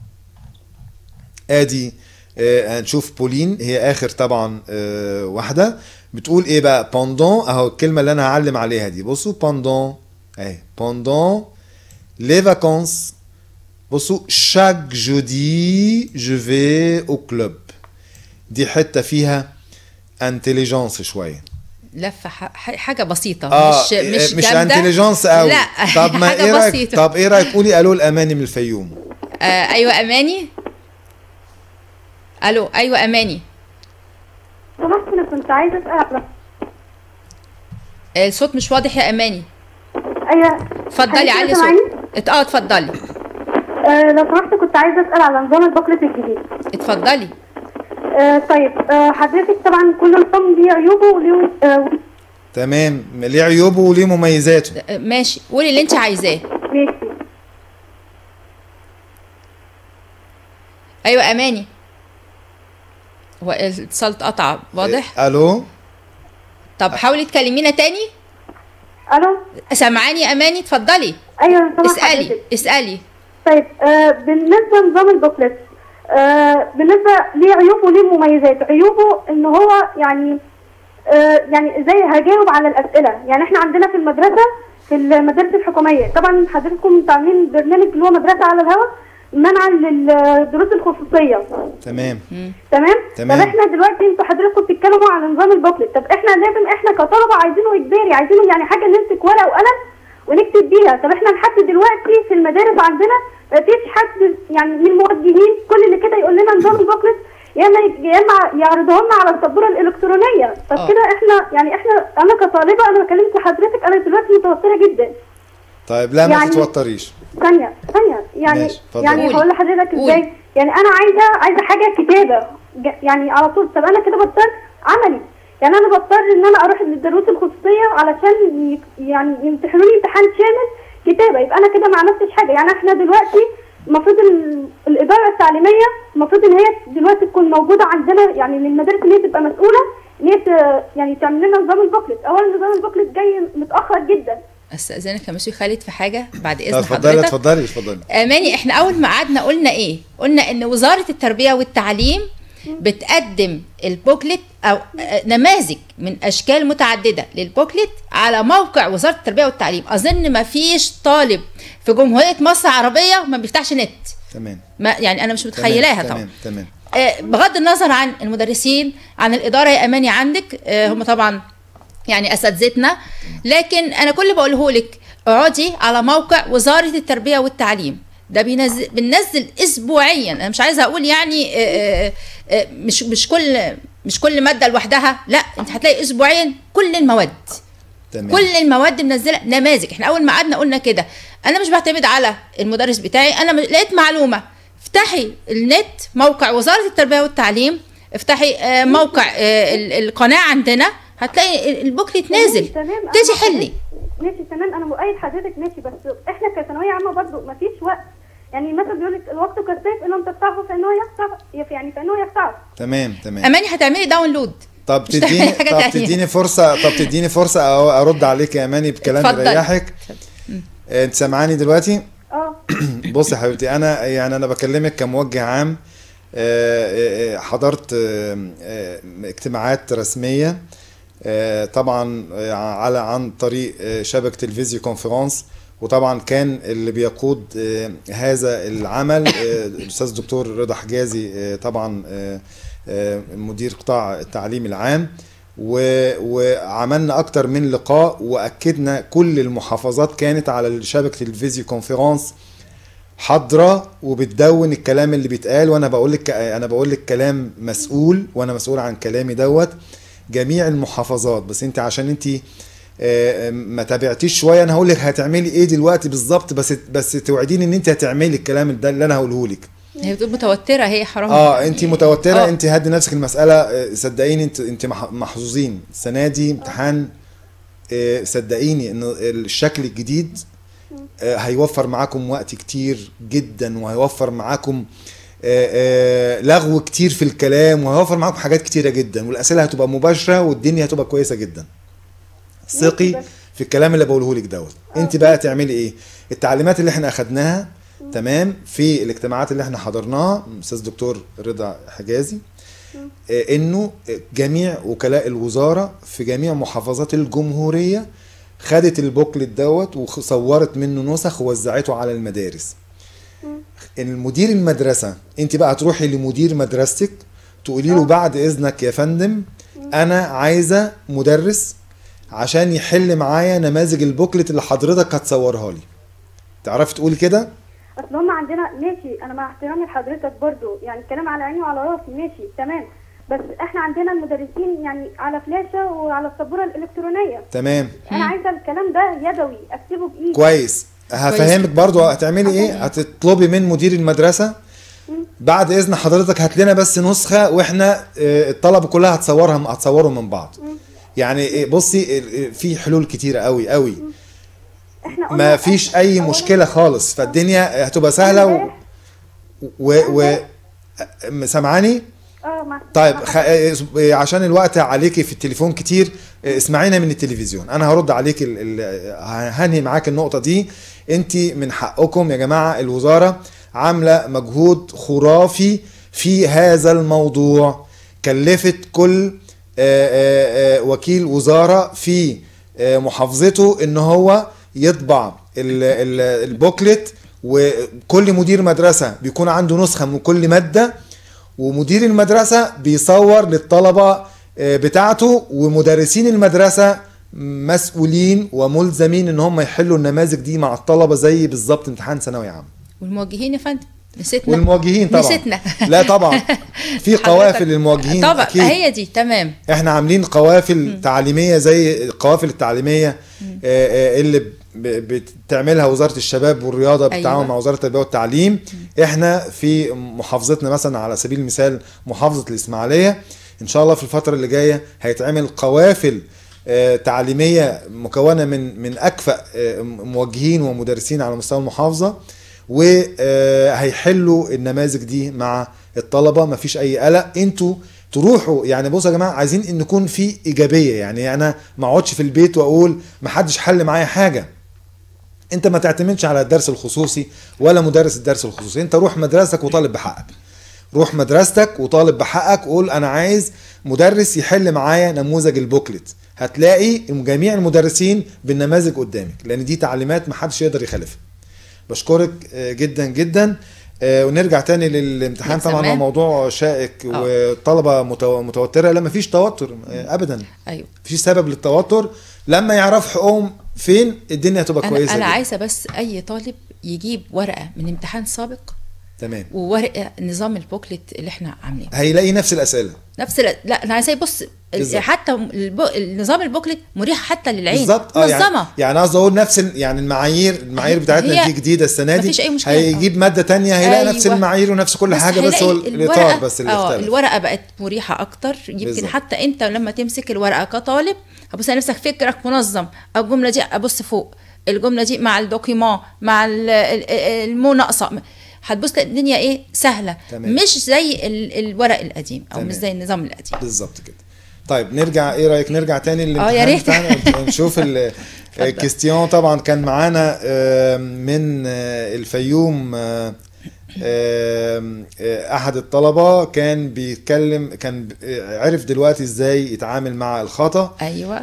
ادي آه، هنشوف بولين هي اخر طبعا آه، واحده بتقول ايه بقى بوندون اهو الكلمه اللي انا هعلم عليها دي بصوا بوندون اهي بوندون لي فاكانس بصوا chaque jeudi je vais au club دي حته فيها انتليجنس شويه لفة ح- ح- حاجة بسيطة اه مش مش مش جامدة. انتليجنس قوي لا طب ما حاجة ايه رايك بسيطة. طب ايه رايك قولي الو الاماني من الفيوم آه أيوة أماني ألو أيوة أماني سمحت انا كنت عايزه اسال على الصوت مش واضح يا أماني ايوه اتفضلي حضرتك علي سامعاني؟ صوت ات- اه اتفضلي آه لو سمحت كنت عايزه اسال على نظام البوكلت الجديد اتفضلي آه طيب آه حضرتك طبعا كل نظام ليه عيوبه وليه آه تمام ليه عيوبه وليه مميزاته آه، ماشي قولي اللي انت عايزاه ماشي ايوه اماني هو الاتصال اتقطع واضح الو طب حاولي تكلمينا تاني الو سامعاني يا اماني اتفضلي ايوه أنا سامعة اسالي حضرتك. اسالي طيب آه بالنسبه لنظام البوكلت آه بالنسبه ليه عيوبه وليه مميزات عيوبه ان هو يعني آه يعني زي هجاوب على الاسئله يعني احنا عندنا في المدرسه في المدارس الحكوميه طبعا حضرتكم عاملين برنامج اللي هو مدرسه على الهواء منعا للدروس الخصوصيه تمام تمام تمام. طب احنا دلوقتي انتوا حضراتكم بتتكلموا عن نظام البوكلت طب احنا لازم احنا كطلبه عايزينه اجباري عايزينه يعني حاجه نمسك ورقه وقلم ونكتب بيها طب احنا لحد دلوقتي في المدارس عندنا مفيش حد يعني من الموجهين كل اللي كده يقول لنا نظام البوكلت يا اما يا اما يعرضوه لنا على السبوره الالكترونيه طب اه. كده احنا يعني احنا انا كطالبه انا كلمت حضرتك انا دلوقتي متوتره جدا طيب لا ما يعني- تتوتريش ثانية ثانية يعني ماشي، اتفضل. يعني قولي. هقول لحضرتك قولي. ازاي يعني انا عايزة عايزة حاجة كتابة ج- يعني على طول طب انا كده بضطر عملي يعني انا بضطر ان انا اروح للدروس الخصوصية علشان ي- يعني يمتحنوني امتحان شامل كتابة يبقى انا كده ما عملتش حاجة يعني احنا دلوقتي المفروض ال- الاداره التعليميه المفروض ان هي دلوقتي تكون موجوده عندنا يعني للمدارس ان هي تبقى مسؤوله ان هي ت- يعني تعمل لنا نظام البوكلت اولا نظام البوكلت جاي متاخر جدا استاذنك يا مسيو خالد في حاجه بعد لا، اذن اتفضلي حضرتك اتفضلي اتفضلي اماني احنا اول ما قعدنا قلنا ايه قلنا ان وزاره التربيه والتعليم بتقدم البوكلت او آه، نماذج من اشكال متعدده للبوكلت على موقع وزاره التربيه والتعليم اظن ما فيش طالب في جمهوريه مصر العربيه ما بيفتحش نت تمام ما يعني انا مش تمام، متخيلاها طبعا تمام تمام آه، بغض النظر عن المدرسين عن الاداره يا اماني عندك آه، هم طبعا يعني اساتذتنا لكن انا كل اللي بقوله لك اقعدي على موقع وزاره التربيه والتعليم ده بينزل بننزل اسبوعيا انا مش عايزه اقول يعني آه، آه، آه، مش مش كل مش كل ماده لوحدها لا انت هتلاقي اسبوعيا كل المواد تمام كل المواد منزله نماذج احنا اول ما قعدنا قلنا كده انا مش بعتمد على المدرس بتاعي انا م- لقيت معلومه افتحي النت موقع وزاره التربيه والتعليم افتحي آه، موقع آه، ال- القناه عندنا هتلاقي ال- البوكلت نازل تمام أنا تيجي مع حلي حضرتك. ماشي تمام انا مؤيد حضرتك ماشي بس احنا كثانويه عامه برضو ما فيش وقت يعني مثلا بيقول لك الوقت كالسيف ان لم تفتحه فانه يخسر يعني فانه يخسر تمام تمام اماني هتعملي داونلود طب مش تعملي تديني حاجة طب تانية. تديني فرصه طب تديني فرصه أو ارد عليك يا اماني بكلام اتفضل. يريحك آه، انت سامعاني دلوقتي اه بصي يا حبيبتي انا يعني انا بكلمك كموجه عام آه، آه، حضرت آه، آه، اجتماعات رسميه آه، طبعا آه، على عن طريق آه، شبكه الفيديو كونفرنس وطبعا كان اللي بيقود آه، هذا العمل آه، الاستاذ دكتور رضا حجازي آه، طبعا آه، آه، مدير قطاع التعليم العام و- وعملنا اكتر من لقاء واكدنا كل المحافظات كانت على شبكه الفيديو كونفرنس حاضره وبتدون الكلام اللي بيتقال وانا بقول لك انا بقول لك كلام مسؤول وانا مسؤول عن كلامي دوت جميع المحافظات بس انت عشان انت آه، ما تابعتيش شويه انا هقول لك هتعملي ايه دلوقتي بالظبط بس بس توعديني ان انت هتعملي الكلام ده اللي انا هقوله لك هي بتقول متوتره هي حرام اه يعني. انت متوتره آه. انت هدي نفسك المساله آه، صدقيني انت انت مح- محظوظين السنه دي امتحان آه، صدقيني ان الشكل الجديد آه، هيوفر معاكم وقت كتير جدا وهيوفر معاكم آه، آه، لغو كتير في الكلام وهيوفر معاكم حاجات كتيره جدا والاسئله هتبقى مباشره والدنيا هتبقى كويسه جدا ثقي بس. في الكلام اللي بقوله لك دوت انت بقى تعملي ايه التعليمات اللي احنا اخدناها تمام في الاجتماعات اللي احنا حضرناها استاذ دكتور رضا حجازي آه، انه جميع وكلاء الوزاره في جميع محافظات الجمهوريه خدت البوكلت دوت وصورت منه نسخ ووزعته على المدارس المدير المدرسه انت بقى هتروحي لمدير مدرستك تقولي له بعد اذنك يا فندم انا عايزه مدرس عشان يحل معايا نماذج البوكلت اللي حضرتك هتصورها لي تعرفي تقولي كده اصل هم عندنا ماشي انا مع احترامي لحضرتك برضو يعني الكلام على عيني وعلى راسي ماشي تمام بس احنا عندنا المدرسين يعني على فلاشه وعلى السبوره الالكترونيه تمام انا عايزه الكلام ده يدوي اكتبه بايدي كويس هفهمك برضو هتعملي ايه هتطلبي من مدير المدرسه بعد اذن حضرتك هات لنا بس نسخه واحنا آه، الطلبه كلها هتصورها هتصوروا من بعض يعني إيه، بصي ال- في حلول كتيره قوي قوي احنا ما قلنا فيش اي أولاً مشكله خالص فالدنيا هتبقى سهله و... و... و... م- سامعاني اه مع طيب مع خ... آه، عشان الوقت عليكي في التليفون كتير آه، اسمعينا من التلفزيون انا هرد عليك ال... ال... هنهي معاك النقطه دي انت من حقكم يا جماعه الوزاره عامله مجهود خرافي في هذا الموضوع كلفت كل آه، آه، آه، وكيل وزاره في آه، محافظته ان هو يطبع ال- ال- البوكلت وكل مدير مدرسه بيكون عنده نسخه من كل ماده ومدير المدرسة بيصور للطلبة آه، بتاعته ومدرسين المدرسة مسؤولين وملزمين ان هم يحلوا النماذج دي مع الطلبة زي بالظبط امتحان ثانوي عام والموجهين يا فندم نسيتنا والمواجهين طبعا نسيتنا لا طبعا في قوافل للمواجهين طبعا اكيد هي دي تمام احنا عاملين قوافل تعليميه زي القوافل التعليميه آه، آه، اللي ب- بتعملها وزاره الشباب والرياضه بالتعاون أيوة. مع وزاره التربيه والتعليم احنا في محافظتنا مثلا على سبيل المثال محافظه الاسماعيليه ان شاء الله في الفتره اللي جايه هيتعمل قوافل آه، تعليميه مكونه من من اكفأ آه، موجهين ومدرسين على مستوى المحافظه وهيحلوا النماذج دي مع الطلبه مفيش اي قلق انتوا تروحوا يعني بصوا يا جماعه عايزين ان يكون في ايجابيه يعني انا ما اقعدش في البيت واقول ما حدش حل معايا حاجه انت ما تعتمدش على الدرس الخصوصي ولا مدرس الدرس الخصوصي انت روح مدرستك وطالب بحقك روح مدرستك وطالب بحقك وقول انا عايز مدرس يحل معايا نموذج البوكلت هتلاقي جميع المدرسين بالنماذج قدامك لان دي تعليمات ما حدش يقدر يخالفها بشكرك آه، جدا جدا آه، ونرجع تاني للامتحان طبعا هو الزمان. موضوع شائك آه. والطلبه متو- متوتره لا مفيش توتر آه، ابدا ايوه مفيش سبب للتوتر لما يعرف حقوقهم فين الدنيا هتبقى انا كويسه انا جداً. عايزه بس اي طالب يجيب ورقه من امتحان سابق تمام وورقه نظام البوكلت اللي احنا عاملينه هيلاقي نفس الاسئله نفس ال... لا انا عايزه يبص بالظبط. حتى الب... النظام البوكلت مريح حتى للعين بالظبط اه يعني منظمه يعني قصدي اقول نفس ال- يعني المعايير المعايير بتاعتنا هي دي جديده السنه دي مفيش أي مشكلة. هيجيب ماده تانية هيلاقي أيوة. نفس المعايير ونفس كل حاجه بس هو هيلاقي الاطار بس اللي اه اختلف الورقه بقت مريحه اكتر يمكن بالظبط. حتى انت لما تمسك الورقه كطالب هبص على نفسك فكرك منظم الجمله دي ابص فوق الجمله دي مع الدوكيومون مع ال- ال- المو ناقصه هتبص تلاقي الدنيا ايه سهله تمام. مش زي ال- الورق القديم او تمام. مش زي النظام القديم بالظبط كده طيب نرجع ايه رايك نرجع تاني آه، يا للامتحان ريت. بتاعنا نشوف ال- الكيستيون طبعا كان معانا آه، من آه، الفيوم آه، آه، آه، احد الطلبه كان بيتكلم كان آه، عرف دلوقتي ازاي يتعامل مع الخطا ايوه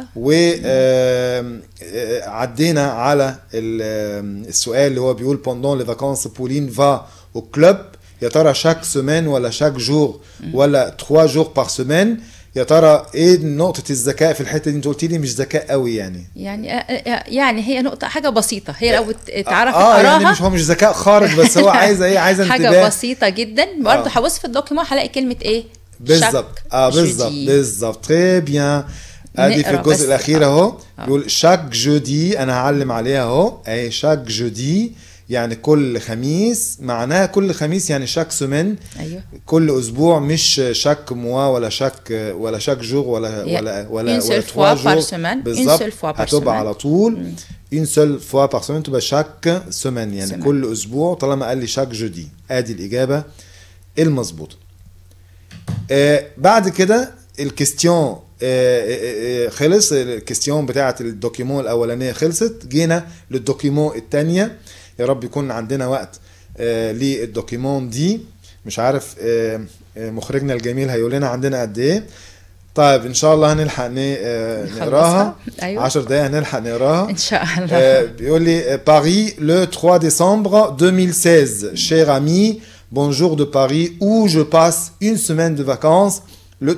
وعدينا على ال- آم، السؤال اللي هو بيقول pendant les vacances Pauline va au club يا ترى شاك سيمين ولا شاك جور ولا 3 جور بار سيمين يا ترى ايه نقطة الذكاء في الحتة دي انت قلت لي مش ذكاء قوي يعني يعني آه، آه، يعني هي نقطه حاجه بسيطه هي لو ات- اتعرفت اه يعني قراها مش هو مش ذكاء خارق بس هو عايز ايه عايز حاجه انتباه بسيطه جدا برضه آه. هبص في الدوكيومون هلاقي كلمه ايه بالظبط شك، اه بالظبط جودي. بالظبط تري بيان ادي في نقرا الجزء بس. الاخير آه. اهو آه. بيقول شاك جودي انا هعلم عليها اهو اهي شاك جودي يعني كل خميس معناها كل خميس يعني شاك سومين ايوه كل اسبوع مش شاك موا ولا شاك ولا شاك جور ولا هي ولا ولا une ولا seule trois fois par jours. semaine. Une بالظبط seule fois par هتبقى semaine. على طول une seule fois par semaine تبقى شاك سومين يعني Semaine. كل اسبوع طالما قال لي شاك جودي ادي الاجابه المظبوطه آه بعد كده الكستيون آه آه آه خلص الكستيون بتاعه الدوكيمون الاولانيه خلصت جينا للدوكيمون الثانيه يا رب يكون عندنا وقت آه للدوكيمون دي مش عارف آه آه مخرجنا الجميل هيقول لنا عندنا قد ايه طيب ان شاء الله هنلحق ن- آه، نخلصها. نقراها أيوة. 10 دقايق هنلحق نقراها ان شاء الله Euh, Biolé, euh, Paris, le 3 décembre 2016. Cher ami, bonjour de Paris, où je passe une semaine de vacances. Le,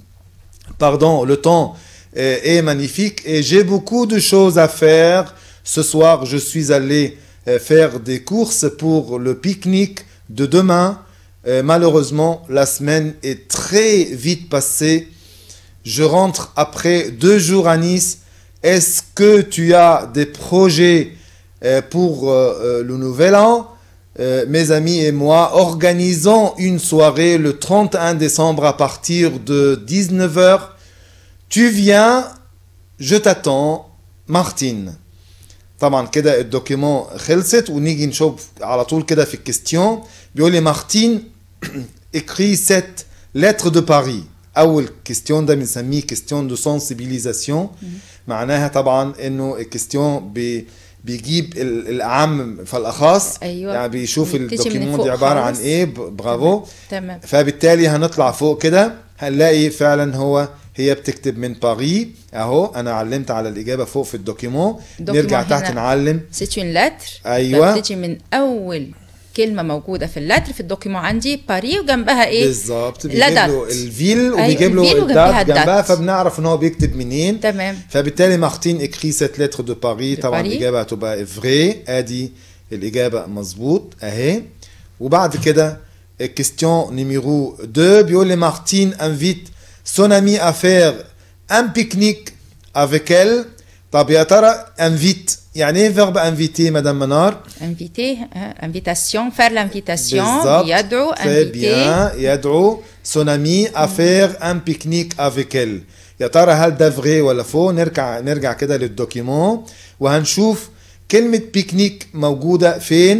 pardon, le temps euh, est magnifique et j'ai beaucoup de choses à faire. Ce soir, je suis allé euh, faire des courses pour le pique-nique de demain. Euh, malheureusement, la semaine est très vite passée. Je rentre après deux jours à Nice. Est-ce que tu as des projets euh, pour euh, euh, le nouvel an Euh, Mes amis et moi organisons une soirée le 31 décembre à partir de 19h. Tu viens, je t'attends, Martine. طبعا كده الدوكيمون خلصت ونيجي نشوف على طول كده في الكستيون بيقول لي مارتين écrit cette lettre de Paris اول كيستيون ده بنسميه كيستيون دو سنسيبيليزاسيون معناها طبعا انه الكيستيون بي بيجيب ال- الاعم فالاخص أيوة. يعني بيشوف بتيجي من الدوكيمون فوق دي عباره عن خالص. ايه ب- برافو تمام فبالتالي هنطلع فوق كده هنلاقي فعلا هو هي بتكتب من باريس اهو انا علمت على الاجابه فوق في الدوكيمون الدوكيمون نرجع تحت هنا. نعلم سيت اون لاتر أيوة. بتيجي من اول كلمه موجوده في اللتر في الدوكيمون عندي باري وجنبها ايه بالظبط لا بيجيب دات. له الفيل أيوة، وبيجيب له الفيل وجنبها الدات جنبها الدات. فبنعرف ان هو بيكتب منين تمام فبالتالي مارتين اكري سيت لتر دو باريس دو طبعا باريس. الاجابه هتبقى فري ادي الاجابه مظبوط اهي وبعد كده كيستيون نيميرو 2 بيقول لي مارتين انفيت سون امي ا فير ان بيكنيك افيك ال طب يا ترى انفيت يعني ايه فيرب انفيتي مدام منار انفيتي انفيتاسيون فار لانفيتاسيون بالظبط يدعو Très انفيتي bien. يدعو son ami à faire un pique-nique avec elle يا ترى هل ده فري ولا فو نرجع نرجع كده للدوكيمون وهنشوف كلمة بيكنيك موجودة فين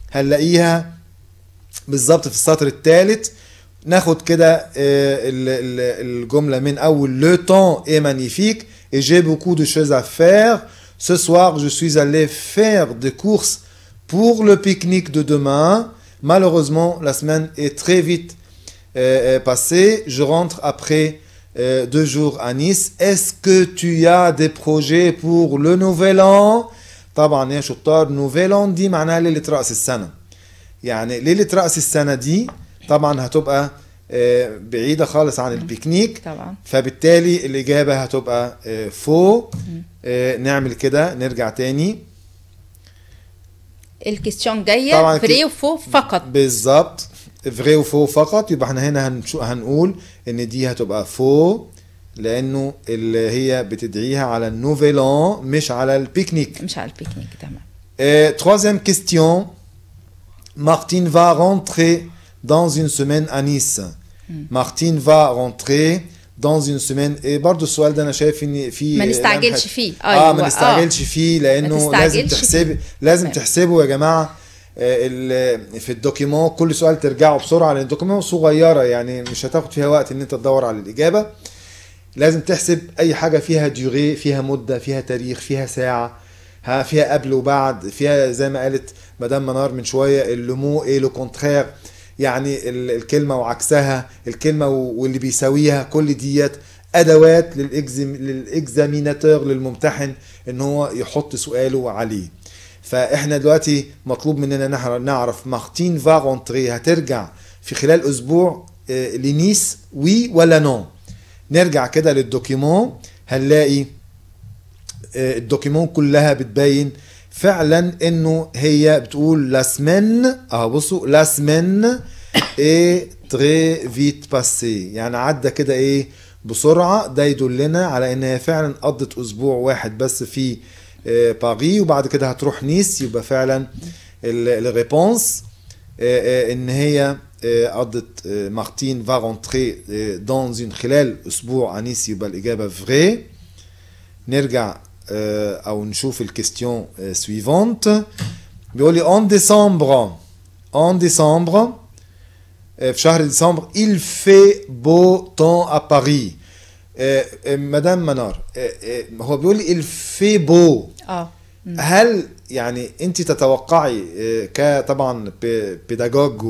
هنلاقيها بالظبط في السطر الثالث ناخد كده آه، ال- ال- الجملة من أول Le temps est magnifique et j'ai beaucoup de choses à faire. Ce soir, je suis allé faire des courses pour le pique-nique de demain. Malheureusement, la semaine est très vite euh, euh, passée. Je rentre après euh, deux jours à Nice. Est-ce que tu as des projets pour le nouvel an طبعا يا شطار نوفيل ان دي معناها ليلة رأس السنة يعني ليلة رأس السنة دي طبعا هتبقى آه، بعيدة خالص عن البيكنيك طبعا فبالتالي الإجابة هتبقى آه، فو آه، نعمل كده نرجع تاني الكيستيون جايه طبعاً فري كي- وفو فقط بالظبط فري وفو فقط يبقى احنا هنا هنشو هنقول ان دي هتبقى فو لانه اللي هي بتدعيها على النوفيلان مش على البيكنيك مش على البيكنيك تمام Euh, troisième question. Martine va rentrer dans une semaine à Nice. Martine va rentrer dans une semaine et برضه السؤال ده انا شايف ان في ما نستعجلش لمحة- فيه. اه ما أيوة، نستعجلش فيه لانه ما لازم تستعجلش تحسبي فيه. لازم تمام. تحسبوا يا جماعه آه، ال- في الدوكيمون كل سؤال ترجعوا بسرعه لان الدوكيمون صغيره يعني مش هتاخد فيها وقت ان انت تدور على الاجابه لازم تحسب اي حاجه فيها ديوري فيها مده فيها تاريخ فيها ساعه ها فيها قبل وبعد فيها زي ما قالت مدام منار من شويه اللومو ايه لو كونترير يعني ال- الكلمه وعكسها الكلمه و- واللي بيساويها كل ديت ادوات للاكزم للاكزاميناتور للممتحن ان هو يحط سؤاله عليه فاحنا دلوقتي مطلوب مننا نحر- نعرف مارتين فا رونتري هترجع في خلال اسبوع آه، لنيس وي ولا نو نرجع كده للدوكيمون هنلاقي آه، الدوكيمون كلها بتبين فعلا انه هي بتقول لا سمين اهو بصوا لا سمين اي تري فيت باسي يعني عدى كده ايه بسرعه ده يدلنا على ان هي فعلا قضت اسبوع واحد بس في آه، باريس وبعد كده هتروح نيس يبقى فعلا الريبونس ان هي آه، قضت آه، مارتين فا رونتري دون اون خلال اسبوع انيس يبقى الاجابه فري نرجع آه، او نشوف الكيستيون سويفونت بيقول لي اون ديسمبر اون ديسمبر في شهر ديسمبر il fait beau temps à Paris آه، آه، مدام منار آه، آه، هو بيقول لي il fait beau اه هل يعني انت تتوقعي آه، كطبعا بيداجوج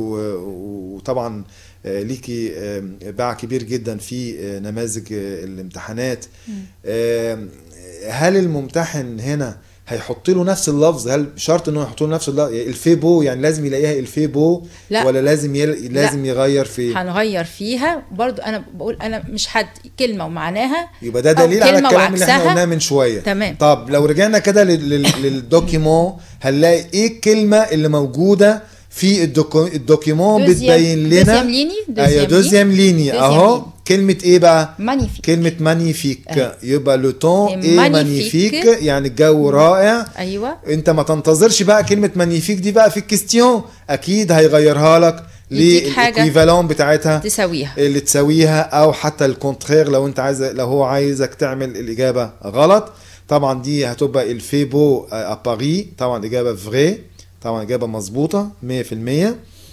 وطبعا آه، ليكي آه، باع كبير جدا في آه، نماذج آه، الامتحانات آه، هل الممتحن هنا هيحط له نفس اللفظ هل شرط انه يحط له نفس اللفظ الفيبو يعني لازم يلاقيها الفيبو لا. ولا لازم يل... لازم يغير في هنغير فيها برضو انا بقول انا مش حد كلمه ومعناها يبقى ده أو دليل على كلمة الكلام اللي احنا وعكسها. قلناه من شويه تمام. طب لو رجعنا كده لل- لل- للدوكيمون هنلاقي ايه الكلمه اللي موجوده في الدوكو- الدوكيمون دوزيام- بتبين لنا دوزيام ليني، ايوه دوزيام دوزيام ليني دوزيام اهو ليني. كلمه ايه بقى مانيفيك كلمه مانيفيك أيوة. يبقى لو تون إيه ايه مانيفيك. مانيفيك يعني الجو رائع ايوه انت ما تنتظرش بقى كلمه مانيفيك دي بقى في الكستيون اكيد هيغيرها لك يديك حاجة للايكويفالون بتاعتها تساويها اللي تساويها او حتى الكونترير لو انت عايز لو هو عايزك تعمل الاجابه غلط طبعا دي هتبقى الفيبو ا باريس طبعا اجابه فري طبعا اجابه مظبوطه 100%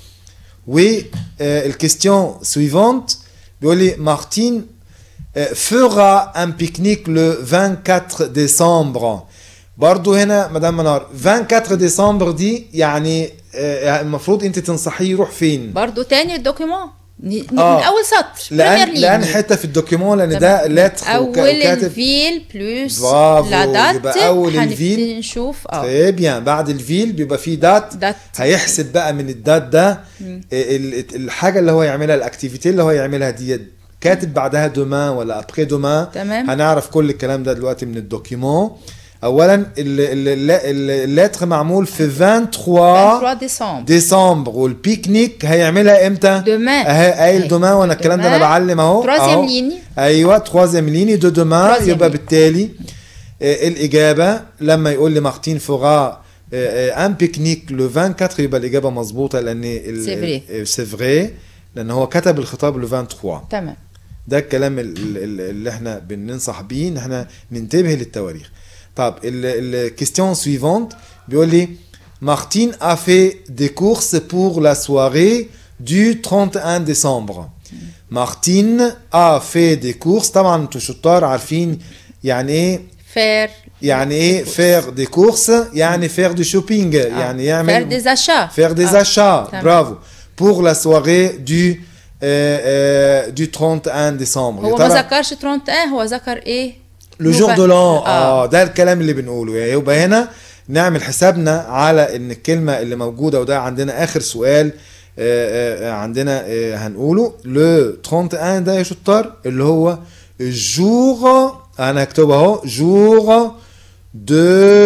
والكيستيون سويفونت بيقول لي مارتين fera un pique-nique le 24 décembre برضو هنا مدام منار 24 ديسمبر دي يعني آه، المفروض انت تنصحيه يروح فين برضو تاني الدوكيمون ن- ن- آه. من اول سطر لان Première لان ligne. حته في الدوكيمون لان ده لتر اول الفيل بلوس برافو، لا دات يبقى أول هنبتدي الفيل. نشوف اه تري بيان بعد الفيل بيبقى فيه دات دات. هيحسب بقى من الدات ده ال- ال- الحاجه اللي هو يعملها الاكتيفيتي اللي هو يعملها دي كاتب بعدها دومان ولا ابري دومان تمام. هنعرف كل الكلام ده دلوقتي من الدوكيمون اولا ال- ال- ال- ال- اللتر معمول في 23 23 ديسمبر ديسمبر والبيكنيك هيعملها امتى؟ Demain. اهي قايل أهي. دومان وانا الكلام ده انا Demain. بعلم اهو Troisième أهو. ligne. ايوه تروازيام ليني دو دومان Troisième يبقى ligne. بالتالي آه، الاجابه لما يقول لي مارتين فورا ان بيكنيك لو 24 يبقى الاجابه مظبوطه لان C'est vrai. سي فري لان هو كتب الخطاب لو 23 تمام ده الكلام ال- ال- اللي احنا بننصح بيه ان احنا ننتبه للتواريخ طب الكيستيون سويفونت بيقول لي Martine a fait des courses pour la soirée du 31 décembre مارتين a fait des courses طبعا انتوا شطار عارفين يعني ايه فير يعني ايه faire des courses يعني faire du shopping يعني يعمل فير دي زاشا faire des achats تمام. bravo pour la soirée du euh, euh, du 31 décembre هو يا ما ترى ذكرش 31 هو ذكر ايه لو جور نوفا- دو لان اه ده الكلام اللي بنقوله يعني يبقى هنا نعمل حسابنا على ان الكلمه اللي موجوده وده عندنا اخر سؤال آه، آه، عندنا آه، هنقوله لو 31 ده يا شطار اللي هو جور انا هكتبها اهو جور دو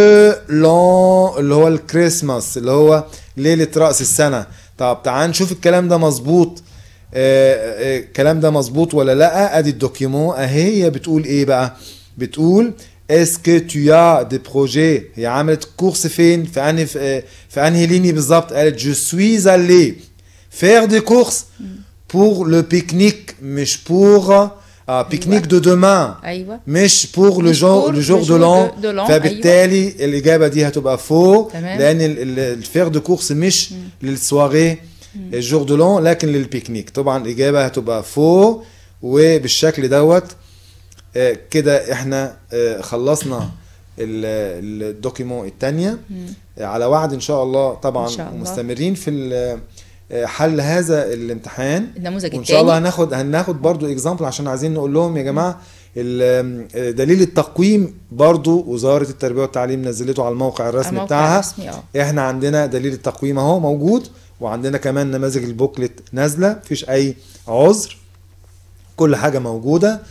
لان اللي هو الكريسماس اللي هو ليله راس السنه طب تعال نشوف الكلام ده مظبوط آه، آه، الكلام ده مظبوط ولا لا ادي الدوكيمون اهي هي بتقول ايه بقى بتقول اسكو tu as des projets هي عملت كورس فين في انهي في في انهي ليني بالظبط قالت je suis allé faire des courses pour le pique-nique مش pour آه بيكنيك دو demain ايوه مش بور لو مش جور pour لو جور le دو jour لون de- de l'an، فبالتالي الاجابه دي هتبقى فو تمام. لان ال- ال- الفير دو كورس مش للسواري الجور دو لون لكن للبيكنيك طبعا الاجابه هتبقى فو وبالشكل دوت آه، كده احنا آه، خلصنا ال- الدوكيمون الثانيه على وعد ان شاء الله طبعا إن شاء الله. مستمرين في ال- آه، حل هذا الامتحان النموذج وان شاء الله التاني. هناخد هناخد برضو اكزامبل عشان عايزين نقول لهم يا جماعه ال- دليل التقويم برضو وزاره التربيه والتعليم نزلته على الموقع الرسمي الموقع بتاعها الرسمي، اه. احنا عندنا دليل التقويم اهو موجود وعندنا كمان نماذج البوكلت نازله مفيش اي عذر كل حاجه موجوده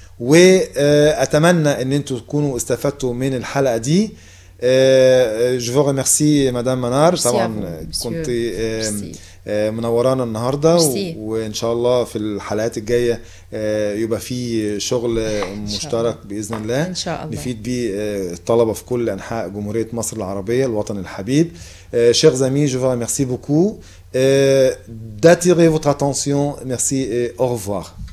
واتمنى ان انتوا تكونوا استفدتوا من الحلقه دي جو فو ريميرسي مدام منار ميرسي طبعا à vous, كنت monsieur. آه، ميرسي. آه، منورانا النهارده و- ميرسي. وان شاء الله في الحلقات الجايه آه، يبقى في شغل آه، مشترك باذن الله إن شاء الله. نفيد بيه آه، الطلبه في كل انحاء جمهوريه مصر العربيه الوطن الحبيب chers amis je vous remercie beaucoup Euh, d'attirer votre attention merci et au revoir